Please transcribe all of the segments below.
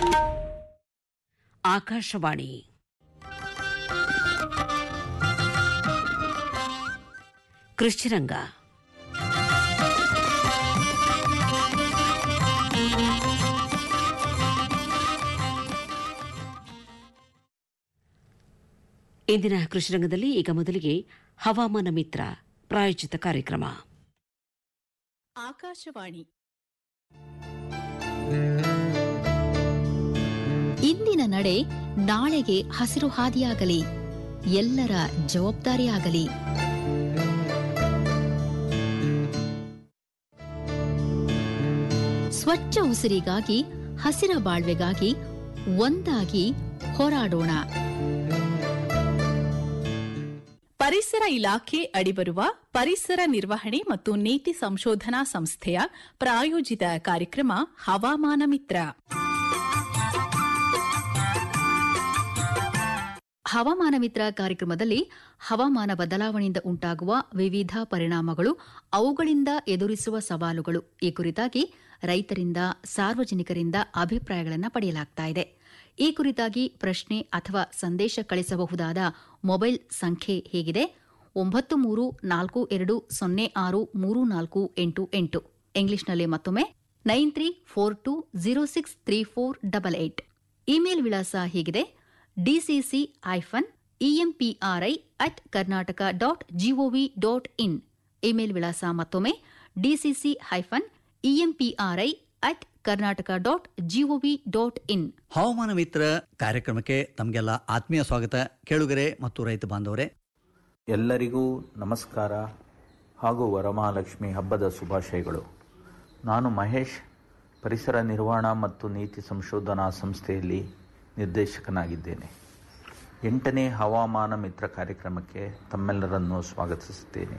ಆಕಾಶವಾಣಿ ಕೃಷಿರಂಗ ಇಂದಿನ ಕೃಷಿರಂಗದಲ್ಲಿ ಈಗ ಮೊದಲಿಗೆ ಹವಾಮಾನ ಮಿತ್ರ ಪ್ರಾಯೋಜಿತ ಕಾರ್ಯಕ್ರಮ ಆಕಾಶವಾಣಿ ಇಂದಿನ ನಡೆ ನಾಳೆಗೆ ಹಸಿರು ಹಾದಿಯಾಗಲಿ ಎಲ್ಲರ ಜವಾಬ್ದಾರಿಯಾಗಲಿ ಸ್ವಚ್ಛ ಉಸಿರಿಗಾಗಿ ಹಸಿರ ಬಾಳ್ವೆಗಾಗಿ ಒಂದಾಗಿ ಹೋರಾಡೋಣ ಪರಿಸರ ಇಲಾಖೆ ಅಡಿಬರುವ ಪರಿಸರ ನಿರ್ವಹಣೆ ಮತ್ತು ನೀತಿ ಸಂಶೋಧನಾ ಸಂಸ್ಥೆಯ ಪ್ರಾಯೋಜಿತ ಕಾರ್ಯಕ್ರಮ ಹವಾಮಾನ ಮಿತ್ರ ಹವಾಮಾನ ಮಿತ್ರ ಕಾರ್ಯಕ್ರಮದಲ್ಲಿ ಹವಾಮಾನ ಬದಲಾವಣೆಯಿಂದ ಉಂಟಾಗುವ ವಿವಿಧ ಪರಿಣಾಮಗಳು ಅವುಗಳಿಂದ ಎದುರಿಸುವ ಸವಾಲುಗಳು ಈ ಕುರಿತಾಗಿ ರೈತರಿಂದ ಸಾರ್ವಜನಿಕರಿಂದ ಅಭಿಪ್ರಾಯಗಳನ್ನು ಪಡೆಯಲಾಗ್ತಾ ಇದೆ ಈ ಕುರಿತಾಗಿ ಪ್ರಶ್ನೆ ಅಥವಾ ಸಂದೇಶ ಕಳಿಸಬಹುದಾದ ಮೊಬೈಲ್ ಸಂಖ್ಯೆ ಹೇಗಿದೆ ಒಂಬತ್ತು ಮೂರು ನಾಲ್ಕು ಎರಡು ಸೊನ್ನೆ ಆರು ಮೂರು ನಾಲ್ಕು ಎಂಟು ಎಂಟು ಇಂಗ್ಲಿಷ್ನಲ್ಲಿ ಮತ್ತೊಮ್ಮೆ nine three four two zero six three four double eight email ವಿಳಾಸ ಹೀಗಿದೆ DCC hyphen EMPRI at Karnataka dot GOV dot in email ವಿಳಾಸ ಮತ್ತೊಮ್ಮೆ DCC hyphen EMPRI at Karnataka dot GOV dot in ಹವಾಮಾನ ಮಿತ್ರ ಕಾರ್ಯಕ್ರಮಕ್ಕೆ ತಮಗೆಲ್ಲ ಆತ್ಮೀಯ ಸ್ವಾಗತ ಕೇಳುಗರೆ ಮತ್ತು ರೈತ ಬಾಂಧವರೇ ಎಲ್ಲರಿಗೂ ನಮಸ್ಕಾರ ಹಾಗೂ ವರಮಹಾಲಕ್ಷ್ಮಿ ಹಬ್ಬದ ಶುಭಾಶಯಗಳು ನಾನು ಮಹೇಶ್ ಪರಿಸರ ನಿರ್ವಹಣಾ ಮತ್ತು ನೀತಿ ಸಂಶೋಧನಾ ಸಂಸ್ಥೆಯಲ್ಲಿ ನಿರ್ದೇಶಕನಾಗಿದ್ದೇನೆ ಎಂಟನೇ ಹವಾಮಾನ ಮಿತ್ರ ಕಾರ್ಯಕ್ರಮಕ್ಕೆ ತಮ್ಮೆಲ್ಲರನ್ನು ಸ್ವಾಗತಿಸುತ್ತೇನೆ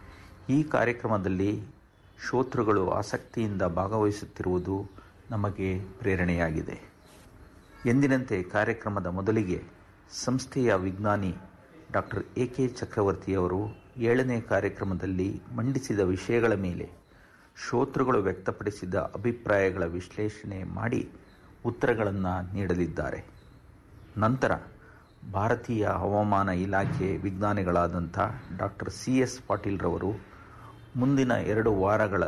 ಈ ಕಾರ್ಯಕ್ರಮದಲ್ಲಿ ಶ್ರೋತೃಗಳು ಆಸಕ್ತಿಯಿಂದ ಭಾಗವಹಿಸುತ್ತಿರುವುದು ನಮಗೆ ಪ್ರೇರಣೆಯಾಗಿದೆ ಎಂದಿನಂತೆ ಕಾರ್ಯಕ್ರಮದ ಮೊದಲಿಗೆ ಸಂಸ್ಥೆಯ ವಿಜ್ಞಾನಿ ಡಾಕ್ಟರ್ ಎ ಕೆ ಚಕ್ರವರ್ತಿಯವರು ಏಳನೇ ಕಾರ್ಯಕ್ರಮದಲ್ಲಿ ಮಂಡಿಸಿದ ವಿಷಯಗಳ ಮೇಲೆ ಶ್ರೋತೃಗಳು ವ್ಯಕ್ತಪಡಿಸಿದ ಅಭಿಪ್ರಾಯಗಳ ವಿಶ್ಲೇಷಣೆ ಮಾಡಿ ಉತ್ತರಗಳನ್ನು ನೀಡಲಿದ್ದಾರೆ ನಂತರ ಭಾರತೀಯ ಹವಾಮಾನ ಇಲಾಖೆ ವಿಜ್ಞಾನಿಗಳಾದಂಥ ಡಾಕ್ಟರ್ ಸಿ ಎಸ್ ಪಾಟೀಲ್ರವರು ಮುಂದಿನ ಎರಡು ವಾರಗಳ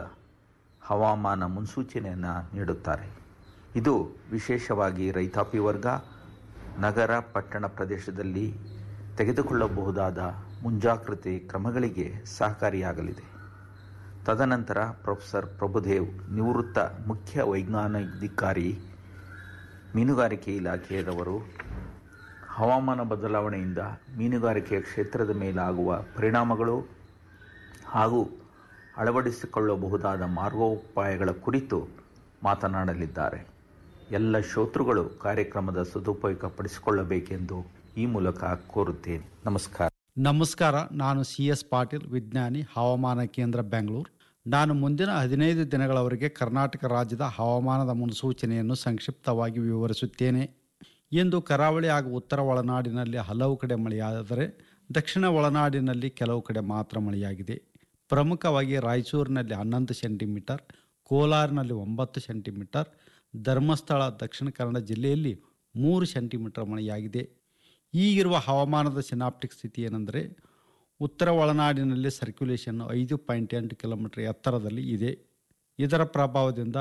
ಹವಾಮಾನ ಮುನ್ಸೂಚನೆಯನ್ನು ನೀಡುತ್ತಾರೆ ಇದು ವಿಶೇಷವಾಗಿ ರೈತಾಪಿ ವರ್ಗ ನಗರ ಪಟ್ಟಣ ಪ್ರದೇಶದಲ್ಲಿ ತೆಗೆದುಕೊಳ್ಳಬಹುದಾದ ಮುಂಜಾಗ್ರತೆ ಕ್ರಮಗಳಿಗೆ ಸಹಕಾರಿಯಾಗಲಿದೆ ತದನಂತರ ಪ್ರೊಫೆಸರ್ ಪ್ರಭುದೇವ್ ನಿವೃತ್ತ ಮುಖ್ಯ ವೈಜ್ಞಾನಿಕಾಧಿಕಾರಿ ಮೀನುಗಾರಿಕೆ ಇಲಾಖೆಯವರು ಹವಾಮಾನ ಬದಲಾವಣೆಯಿಂದ ಮೀನುಗಾರಿಕೆಯ ಕ್ಷೇತ್ರದ ಮೇಲಾಗುವ ಪರಿಣಾಮಗಳು ಹಾಗೂ ಅಳವಡಿಸಿಕೊಳ್ಳಬಹುದಾದ ಮಾರ್ಗೋಪಾಯಗಳ ಕುರಿತು ಮಾತನಾಡಲಿದ್ದಾರೆ ಎಲ್ಲ ಶ್ರೋತೃಗಳು ಕಾರ್ಯಕ್ರಮದ ಸದುಪಯೋಗ ಪಡಿಸಿಕೊಳ್ಳಬೇಕೆಂದು ಈ ಮೂಲಕ ಕೋರುತ್ತೇನೆ ನಮಸ್ಕಾರ ನಮಸ್ಕಾರ ನಾನು ಸಿ ಎಸ್ ಪಾಟೀಲ್ ವಿಜ್ಞಾನಿ ಹವಾಮಾನ ಕೇಂದ್ರ ಬೆಂಗಳೂರು ನಾನು ಮುಂದಿನ ಹದಿನೈದು ದಿನಗಳವರೆಗೆ ಕರ್ನಾಟಕ ರಾಜ್ಯದ ಹವಾಮಾನದ ಮುನ್ಸೂಚನೆಯನ್ನು ಸಂಕ್ಷಿಪ್ತವಾಗಿ ವಿವರಿಸುತ್ತೇನೆ ಇಂದು ಕರಾವಳಿ ಹಾಗೂ ಉತ್ತರ ಒಳನಾಡಿನಲ್ಲಿ ಹಲವು ಕಡೆ ಮಳೆಯಾದರೆ ದಕ್ಷಿಣ ಒಳನಾಡಿನಲ್ಲಿ ಕೆಲವು ಕಡೆ ಮಾತ್ರ ಮಳೆಯಾಗಿದೆ ಪ್ರಮುಖವಾಗಿ ರಾಯಚೂರಿನಲ್ಲಿ ಹನ್ನೊಂದು ಸೆಂಟಿಮೀಟರ್ ಕೋಲಾರಿನಲ್ಲಿ ಒಂಬತ್ತು ಸೆಂಟಿಮೀಟರ್ ಧರ್ಮಸ್ಥಳ ದಕ್ಷಿಣ ಕನ್ನಡ ಜಿಲ್ಲೆಯಲ್ಲಿ ಮೂರು ಸೆಂಟಿಮೀಟರ್ ಮಳೆಯಾಗಿದೆ ಈಗಿರುವ ಹವಾಮಾನದ ಸಿನಾಪ್ಟಿಕ್ ಸ್ಥಿತಿ ಏನೆಂದರೆ ಉತ್ತರ ಒಳನಾಡಿನಲ್ಲಿ ಸರ್ಕ್ಯುಲೇಷನ್ ಐದು ಪಾಯಿಂಟ್ ಎಂಟು ಕಿಲೋಮೀಟರ್ ಎತ್ತರದಲ್ಲಿ ಇದೆ ಇದರ ಪ್ರಭಾವದಿಂದ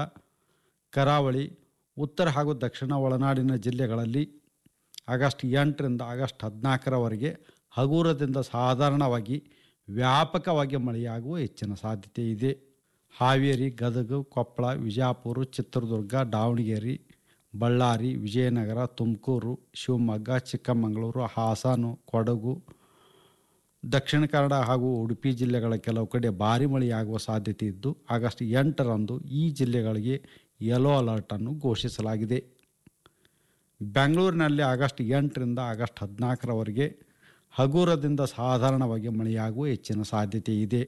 ಕರಾವಳಿ ಉತ್ತರ ಹಾಗೂ ದಕ್ಷಿಣ ಒಳನಾಡಿನ ಜಿಲ್ಲೆಗಳಲ್ಲಿ ಆಗಸ್ಟ್ ಎಂಟರಿಂದ ಆಗಸ್ಟ್ ಹದಿನಾಲ್ಕರವರೆಗೆ ಹಗುರದಿಂದ ಸಾಧಾರಣವಾಗಿ ವ್ಯಾಪಕವಾಗಿ ಮಳೆಯಾಗುವ ಹೆಚ್ಚಿನ ಸಾಧ್ಯತೆ ಇದೆ ಹಾವೇರಿ ಗದಗ ಕೊಪ್ಪಳ ವಿಜಯಪುರ ಚಿತ್ರದುರ್ಗ ದಾವಣಗೆರೆ ಬಳ್ಳಾರಿ ವಿಜಯನಗರ ತುಮಕೂರು ಶಿವಮೊಗ್ಗ ಚಿಕ್ಕಮಗಳೂರು ಹಾಸನ ಕೊಡಗು ದಕ್ಷಿಣ ಕನ್ನಡ ಹಾಗೂ ಉಡುಪಿ ಜಿಲ್ಲೆಗಳ ಕೆಲವು ಕಡೆ ಭಾರಿ ಮಳೆಯಾಗುವ ಸಾಧ್ಯತೆ ಇದ್ದು ಆಗಸ್ಟ್ ಎಂಟರಂದು ಈ ಜಿಲ್ಲೆಗಳಿಗೆ ಯೆಲ್ಲೋ ಅಲರ್ಟನ್ನು ಘೋಷಿಸಲಾಗಿದೆ ಬೆಂಗಳೂರಿನಲ್ಲಿ ಆಗಸ್ಟ್ ಎಂಟರಿಂದ ಆಗಸ್ಟ್ ಹದಿನಾಲ್ಕರವರೆಗೆ ಹಗುರದಿಂದ ಸಾಧಾರಣವಾಗಿ ಮಳೆಯಾಗುವ ಹೆಚ್ಚಿನ ಸಾಧ್ಯತೆ ಇದೆ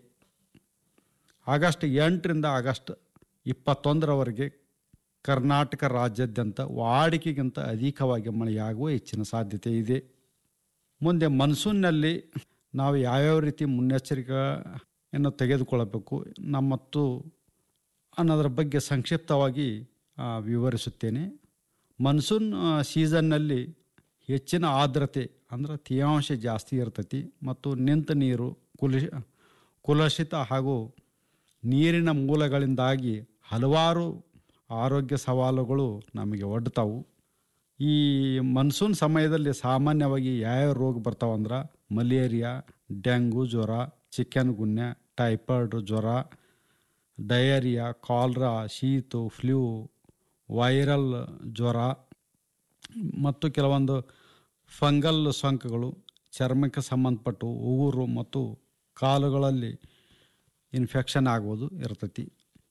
ಆಗಸ್ಟ್ ಎಂಟರಿಂದ ಆಗಸ್ಟ್ ಇಪ್ಪತ್ತೊಂದರವರೆಗೆ ಕರ್ನಾಟಕ ರಾಜ್ಯಾದ್ಯಂತ ವಾಡಿಕೆಗಿಂತ ಅಧಿಕವಾಗಿ ಮಳೆಯಾಗುವ ಹೆಚ್ಚಿನ ಸಾಧ್ಯತೆ ಇದೆ ಮುಂದೆ ಮನ್ಸೂನ್ನಲ್ಲಿ ನಾವು ಯಾವ್ಯಾವ ರೀತಿ ಮುನ್ನೆಚ್ಚರಿಕೆಯನ್ನು ತೆಗೆದುಕೊಳ್ಳಬೇಕು ನಮ್ಮ ಮತ್ತು ಅನ್ನೋದರ ಬಗ್ಗೆ ಸಂಕ್ಷಿಪ್ತವಾಗಿ ಆ, ವಿವರಿಸುತ್ತೇನೆ ಮನ್ಸೂನ್ ಸೀಸನ್ನಲ್ಲಿ ಹೆಚ್ಚಿನ ಆರ್ದ್ರತೆ ಅಂದ್ರೆ ತೇವಾಂಶ ಜಾಸ್ತಿ ಇರ್ತೈತಿ ಮತ್ತು ನಿಂತ ನೀರು ಕುಲುಷ ಕುಲಷಿತ ಹಾಗೂ ನೀರಿನ ಮೂಲಗಳಿಂದಾಗಿ ಹಲವಾರು ಆರೋಗ್ಯ ಸವಾಲುಗಳು ನಮಗೆ ಒಡ್ತಾವು ಈ ಮನ್ಸೂನ್ ಸಮಯದಲ್ಲಿ ಸಾಮಾನ್ಯವಾಗಿ ಯಾವ್ಯಾವ ರೋಗ ಬರ್ತಾವಂದ್ರೆ ಮಲೇರಿಯಾ ಡೆಂಗು ಜ್ವರ ಚಿಕನ್ ಗುನ್ಯ ಟೈಫಾಯ್ಡ್ ಜ್ವರ ಡಯರಿಯಾ ಕಾಲ್ರಾ ಶೀತು ಫ್ಲೂ ವೈರಲ್ ಜ್ವರ ಮತ್ತು ಕೆಲವೊಂದು ಫಂಗಲ್ ಸೋಂಕುಗಳು ಚರ್ಮಕ್ಕೆ ಸಂಬಂಧಪಟ್ಟು ಉಗುರು ಮತ್ತು ಕಾಲುಗಳಲ್ಲಿ ಇನ್ಫೆಕ್ಷನ್ ಆಗುವುದು ಇರ್ತೈತಿ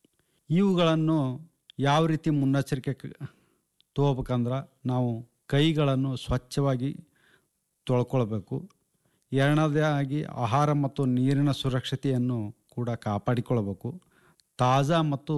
ಇವುಗಳನ್ನು ಯಾವ ರೀತಿ ಮುನ್ನೆಚ್ಚರಿಕೆ ಕ- ತಗೋಬೇಕಂದ್ರೆ ನಾವು ಕೈಗಳನ್ನು ಸ್ವಚ್ಛವಾಗಿ ತೊಳ್ಕೊಳ್ಬೇಕು ಎರಡನೇದಾಗಿ ಆಹಾರ ಮತ್ತು ನೀರಿನ ಸುರಕ್ಷತೆಯನ್ನು ಕೂಡ ಕಾಪಾಡಿಕೊಳ್ಳಬೇಕು ತಾಜಾ ಮತ್ತು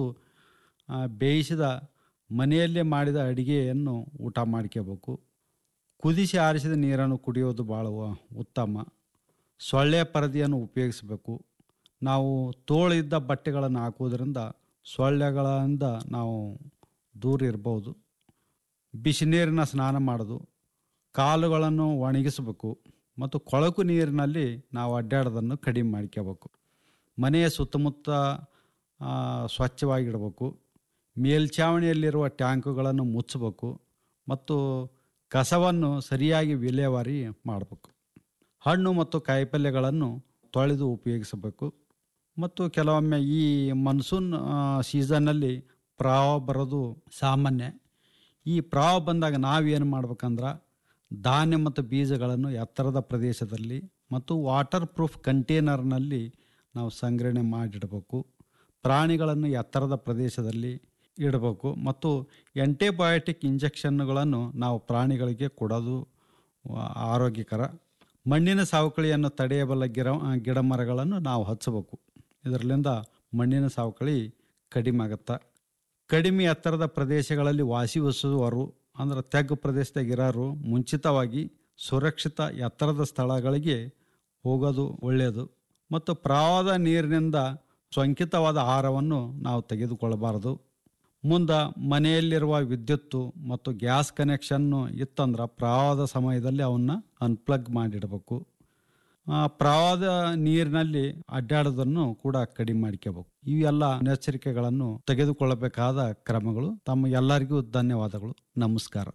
ಆ, ಬೇಯಿಸಿದ ಮನೆಯಲ್ಲೇ ಮಾಡಿದ ಅಡಿಗೆಯನ್ನು ಊಟ ಮಾಡ್ಕೋಬೇಕು ಕುದಿಸಿ ಆರಿಸಿದ ನೀರನ್ನು ಕುಡಿಯೋದು ಭಾಳ ವ- ಉತ್ತಮ ಸೊಳ್ಳೆ ಪರದೆಯನ್ನು ಉಪಯೋಗಿಸಬೇಕು ನಾವು ತೋಳಿದ್ದ ಬಟ್ಟೆಗಳನ್ನು ಹಾಕುವುದರಿಂದ ಸೊಳ್ಳೆಗಳಿಂದ ನಾವು ದೂರ ಇರ್ಬೋದು ಬಿಸಿನೀರಿನ ಸ್ನಾನ ಮಾಡೋದು ಕಾಲುಗಳನ್ನು ಒಣಗಿಸಬೇಕು ಮತ್ತು ಕೊಳಕು ನೀರಿನಲ್ಲಿ ನಾವು ಅಡ್ಡಾಡೋದನ್ನು ಕಡಿಮೆ ಮಾಡ್ಕೋಬೇಕು ಮನೆಯ ಸುತ್ತಮುತ್ತ ಆ, ಸ್ವಚ್ಛವಾಗಿಡಬೇಕು ಮೇಲ್ಛಾವಣಿಯಲ್ಲಿರುವ ಟ್ಯಾಂಕುಗಳನ್ನು ಮುಚ್ಚಬೇಕು ಮತ್ತು ಕಸವನ್ನು ಸರಿಯಾಗಿ ವಿಲೇವಾರಿ ಮಾಡಬೇಕು ಹಣ್ಣು ಮತ್ತು ಕಾಯಿಪಲ್ಯಗಳನ್ನು ತೊಳೆದು ಉಪಯೋಗಿಸಬೇಕು ಮತ್ತು ಕೆಲವೊಮ್ಮೆ ಈ ಮನ್ಸೂನ್ ಸೀಸನ್ನಲ್ಲಿ ಪ್ರವಾಹ ಬರೋದು ಸಾಮಾನ್ಯ ಈ ಪ್ರವಾಹ ಬಂದಾಗ ನಾವೇನು ಮಾಡ್ಬೇಕಂದ್ರೆ ಧಾನ್ಯ ಮತ್ತು ಬೀಜಗಳನ್ನು ಎತ್ತರದ ಪ್ರದೇಶದಲ್ಲಿ ಮತ್ತು ವಾಟರ್ ಪ್ರೂಫ್ ಕಂಟೇನರ್ನಲ್ಲಿ ನಾವು ಸಂಗ್ರಹಣೆ ಮಾಡಿಡಬೇಕು ಪ್ರಾಣಿಗಳನ್ನು ಎತ್ತರದ ಪ್ರದೇಶದಲ್ಲಿ ಇಡಬೇಕು ಮತ್ತು ಆಂಟಿಬಯೋಟಿಕ್ ಇಂಜೆಕ್ಷನ್ಗಳನ್ನು ನಾವು ಪ್ರಾಣಿಗಳಿಗೆ ಕೊಡೋದು ಆ, ಆರೋಗ್ಯಕರ ಮಣ್ಣಿನ ಸವಕಳಿಯನ್ನು ತಡೆಯಬಲ್ಲ ಗಿಡ ಗಿಡ ಮರಗಳನ್ನು ನಾವು ಹಚ್ಚಬೇಕು ಇದರಿಂದ ಮಣ್ಣಿನ ಸವಕಳಿ ಕಡಿಮೆ ಆಗುತ್ತೆ ಕಡಿಮೆ ಎತ್ತರದ ಪ್ರದೇಶಗಳಲ್ಲಿ ವಾಸಿಸುವವರು ಅಂದ್ರೆ ತೆಗ್ಗು ಪ್ರದೇಶದಾಗ ಇರೋರು ಮುಂಚಿತವಾಗಿ ಸುರಕ್ಷಿತ ಎತ್ತರದ ಸ್ಥಳಗಳಿಗೆ ಹೋಗೋದು ಒಳ್ಳೆಯದು ಮತ್ತು ಪ್ರವಾಹದ ನೀರಿನಿಂದ ಸೋಂಕಿತವಾದ ಆಹಾರವನ್ನು ನಾವು ತೆಗೆದುಕೊಳ್ಳಬಾರದು ಮುಂದೆ ಮನೆಯಲ್ಲಿರುವ ವಿದ್ಯುತ್ತು ಮತ್ತು ಗ್ಯಾಸ್ ಕನೆಕ್ಷನ್ನು ಇತ್ತಂದ್ರೆ ಪ್ರವಾಹದ ಸಮಯದಲ್ಲಿ ಅವನ್ನ ಅನ್ಪ್ಲಗ್ ಮಾಡಿಡಬೇಕು ಆ, ಪ್ರವಾಹದ ನೀರಿನಲ್ಲಿ ಅಡ್ಡಾಡೋದನ್ನು ಕೂಡ ಕಡಿಮೆ ಮಾಡ್ಕೋಬೇಕು ಇವೆಲ್ಲ ಮುನ್ನೆಚ್ಚರಿಕೆಗಳನ್ನು ತೆಗೆದುಕೊಳ್ಳಬೇಕಾದ ಕ್ರಮಗಳು ತಮ್ಮ ಎಲ್ಲರಿಗೂ ಧನ್ಯವಾದಗಳು ನಮಸ್ಕಾರ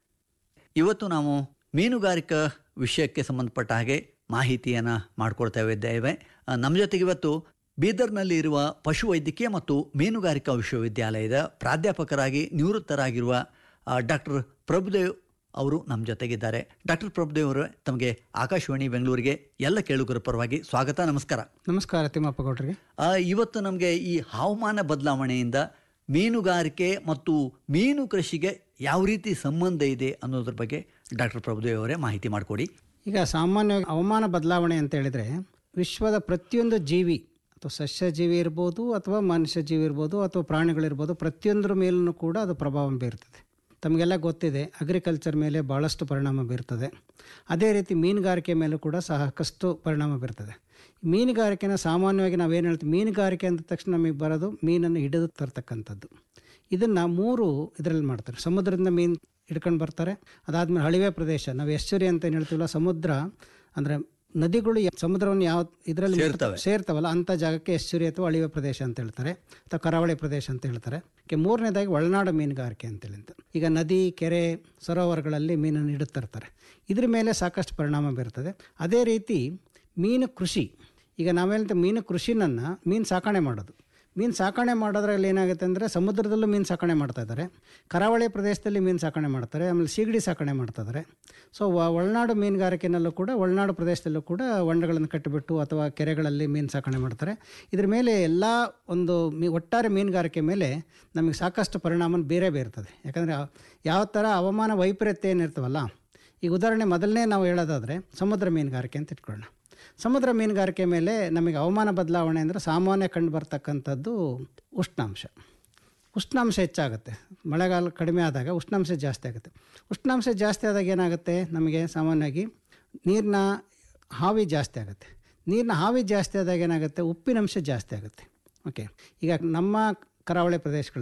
ಇವತ್ತು ನಾವು ಮೀನುಗಾರಿಕಾ ವಿಷಯಕ್ಕೆ ಸಂಬಂಧಪಟ್ಟ ಹಾಗೆ ಮಾಹಿತಿಯನ್ನು ಮಾಡಿಕೊಳ್ತಾ ಇದ್ದೇವೆ ಆ, ನಮ್ಮ ಜೊತೆಗೆ ಇವತ್ತು ಬೀದರ್ನಲ್ಲಿ ಇರುವ ಪಶುವೈದ್ಯಕೀಯ ಮತ್ತು ಮೀನುಗಾರಿಕಾ ವಿಶ್ವವಿದ್ಯಾಲಯದ ಪ್ರಾಧ್ಯಾಪಕರಾಗಿ ನಿವೃತ್ತರಾಗಿರುವ ಡಾಕ್ಟರ್ ಪ್ರಭುದೇವ್ ಅವರು ನಮ್ಮ ಜೊತೆಗಿದ್ದಾರೆ ಡಾಕ್ಟರ್ ಪ್ರಭುದೇವ್ ಅವರೇ ತಮಗೆ ಆಕಾಶವಾಣಿ ಬೆಂಗಳೂರಿಗೆ ಎಲ್ಲ ಕೇಳುಗರ ಪರವಾಗಿ ಸ್ವಾಗತ ನಮಸ್ಕಾರ ನಮಸ್ಕಾರ ತಿಮ್ಮಪ್ಪ ಗೌಡ್ರಿಗೆ ಆ, ಇವತ್ತು ನಮಗೆ ಈ ಹವಾಮಾನ ಬದಲಾವಣೆಯಿಂದ ಮೀನುಗಾರಿಕೆ ಮತ್ತು ಮೀನು ಕೃಷಿಗೆ ಯಾವ ರೀತಿ ಸಂಬಂಧ ಇದೆ ಅನ್ನೋದ್ರ ಬಗ್ಗೆ ಡಾಕ್ಟರ್ ಪ್ರಭುದೇವ್ ಅವರೇ ಮಾಹಿತಿ ಮಾಡಿಕೊಡಿ ಈಗ ಸಾಮಾನ್ಯವಾಗಿ ಹವಾಮಾನ ಬದಲಾವಣೆ ಅಂತ ಹೇಳಿದರೆ ವಿಶ್ವದ ಪ್ರತಿಯೊಂದು ಜೀವಿ ಅಥವಾ ಸಸ್ಯ ಜೀವಿ ಇರ್ಬೋದು ಅಥವಾ ಮನುಷ್ಯ ಜೀವಿ ಇರ್ಬೋದು ಅಥವಾ ಪ್ರಾಣಿಗಳಿರ್ಬೋದು ಪ್ರತಿಯೊಂದರ ಮೇಲೂ ಕೂಡ ಅದು ಪ್ರಭಾವ ಬೀರ್ತದೆ ತಮಗೆಲ್ಲ ಗೊತ್ತಿದೆ ಅಗ್ರಿಕಲ್ಚರ್ ಮೇಲೆ ಭಾಳಷ್ಟು ಪರಿಣಾಮ ಬೀರ್ತದೆ ಅದೇ ರೀತಿ ಮೀನುಗಾರಿಕೆ ಮೇಲೂ ಕೂಡ ಸಾಕಷ್ಟು ಪರಿಣಾಮ ಬೀರ್ತದೆ ಮೀನುಗಾರಿಕೆನ ಸಾಮಾನ್ಯವಾಗಿ ನಾವೇನು ಹೇಳ್ತೀವಿ ಮೀನುಗಾರಿಕೆ ಅಂದ ತಕ್ಷಣ ನಮಗೆ ಬರೋದು ಮೀನನ್ನು ಹಿಡಿದು ತರ್ತಕ್ಕಂಥದ್ದು ಇದನ್ನು ಮೂರು ಇದರಲ್ಲಿ ಮಾಡ್ತಾರೆ ಸಮುದ್ರದಿಂದ ಮೀನು ಹಿಡ್ಕೊಂಡು ಬರ್ತಾರೆ ಅದಾದಮೇಲೆ ಹಳಿವೆ ಪ್ರದೇಶ ನಾವು ಎಶ್ಚುರಿ ಅಂತ ಏನು ಹೇಳ್ತೀವಲ್ಲ ಸಮುದ್ರ ಅಂದರೆ ನದಿಗಳು ಯ- ಸಮುದ್ರವನ್ನು ಯಾವ ಇದರಲ್ಲಿ ಸೇರ್ತವೆ. ಸೇರ್ತಾವಲ್ಲ ಅಂಥ ಜಾಗಕ್ಕೆ ಎಶ್ಚುರಿ ಅಥವಾ ಅಳಿವೆ ಪ್ರದೇಶ ಅಂತ ಹೇಳ್ತಾರೆ ಅಥವಾ ಕರಾವಳಿ ಪ್ರದೇಶ ಅಂತ ಹೇಳ್ತಾರೆ ಕೆ ಮೂರನೇದಾಗಿ ಒಳನಾಡು ಮೀನುಗಾರಿಕೆ ಅಂತೇಳಿ ಅಂತ ಈಗ ನದಿ ಕೆರೆ ಸರೋವರಗಳಲ್ಲಿ ಮೀನನ್ನು ಇಡುತ್ತಿರ್ತಾರೆ ಇದ್ರ ಮೇಲೆ ಸಾಕಷ್ಟು ಪರಿಣಾಮ ಬೀರ್ತದೆ ಅದೇ ರೀತಿ ಮೀನು ಕೃಷಿ ಈಗ ನಾವೇನಂತ ಮೀನು ಕೃಷಿನನ್ನು ಮೀನು ಸಾಕಣೆ ಮಾಡೋದು ಮೀನು ಸಾಕಣೆ ಮಾಡೋದ್ರಲ್ಲಿ ಏನಾಗುತ್ತೆ ಅಂದರೆ ಸಮುದ್ರದಲ್ಲೂ ಮೀನು ಸಾಕಣೆ ಮಾಡ್ತಾ ಇದ್ದಾರೆ ಕರಾವಳಿ ಪ್ರದೇಶದಲ್ಲಿ ಮೀನು ಸಾಕಣೆ ಮಾಡ್ತಾರೆ ಆಮೇಲೆ ಸೀಗಡಿ ಸಾಕಣೆ ಮಾಡ್ತಾ ಇದ್ದಾರೆ ಸೊ ವ- ಒಳನಾಡು ಮೀನುಗಾರಿಕೆನಲ್ಲೂ ಕೂಡ ಒಳನಾಡು ಪ್ರದೇಶದಲ್ಲೂ ಕೂಡ ಹೊಂಡಗಳನ್ನು ಕಟ್ಟಿಬಿಟ್ಟು ಅಥವಾ ಕೆರೆಗಳಲ್ಲಿ ಮೀನು ಸಾಕಣೆ ಮಾಡ್ತಾರೆ ಇದ್ರ ಮೇಲೆ ಎಲ್ಲ ಒಂದು ಮೀ ಒಟ್ಟಾರೆ ಮೀನುಗಾರಿಕೆ ಮೇಲೆ ನಮಗೆ ಸಾಕಷ್ಟು ಪರಿಣಾಮ ಬೇರೆ ಬೀರ್ತದೆ ಯಾಕಂದರೆ ಯಾವ ಥರ ಹವಾಮಾನ ವೈಪರೀತ್ಯ ಏನಿರ್ತವಲ್ಲ ಈಗ ಉದಾಹರಣೆ ಮೊದಲನೇ ನಾವು ಹೇಳೋದಾದರೆ ಸಮುದ್ರ ಮೀನುಗಾರಿಕೆ ಅಂತ ಇಟ್ಕೊಳ್ಳೋಣ ಸಮುದ್ರ ಮೀನುಗಾರಿಕೆ ಮೇಲೆ ನಮಗೆ ಹವಾಮಾನ ಬದಲಾವಣೆ ಅಂದರೆ ಸಾಮಾನ್ಯ ಕಂಡು ಬರ್ತಕ್ಕಂಥದ್ದು ಉಷ್ಣಾಂಶ ಉಷ್ಣಾಂಶ ಹೆಚ್ಚಾಗುತ್ತೆ ಮಳೆಗಾಲ ಕಡಿಮೆ ಆದಾಗ ಉಷ್ಣಾಂಶ ಜಾಸ್ತಿ ಆಗುತ್ತೆ ಉಷ್ಣಾಂಶ ಜಾಸ್ತಿ ಆದಾಗ ಏನಾಗುತ್ತೆ ನಮಗೆ ಸಾಮಾನ್ಯವಾಗಿ ನೀರಿನ ಹಾವಿ ಜಾಸ್ತಿ ಆಗುತ್ತೆ ನೀರಿನ ಹಾವಿ ಜಾಸ್ತಿ ಆದಾಗ ಏನಾಗುತ್ತೆ ಉಪ್ಪಿನಂಶ ಜಾಸ್ತಿ ಆಗುತ್ತೆ ಓಕೆ ಈಗ ನಮ್ಮ ಕರಾವಳಿ ಪ್ರದೇಶಗಳಲ್ಲಿ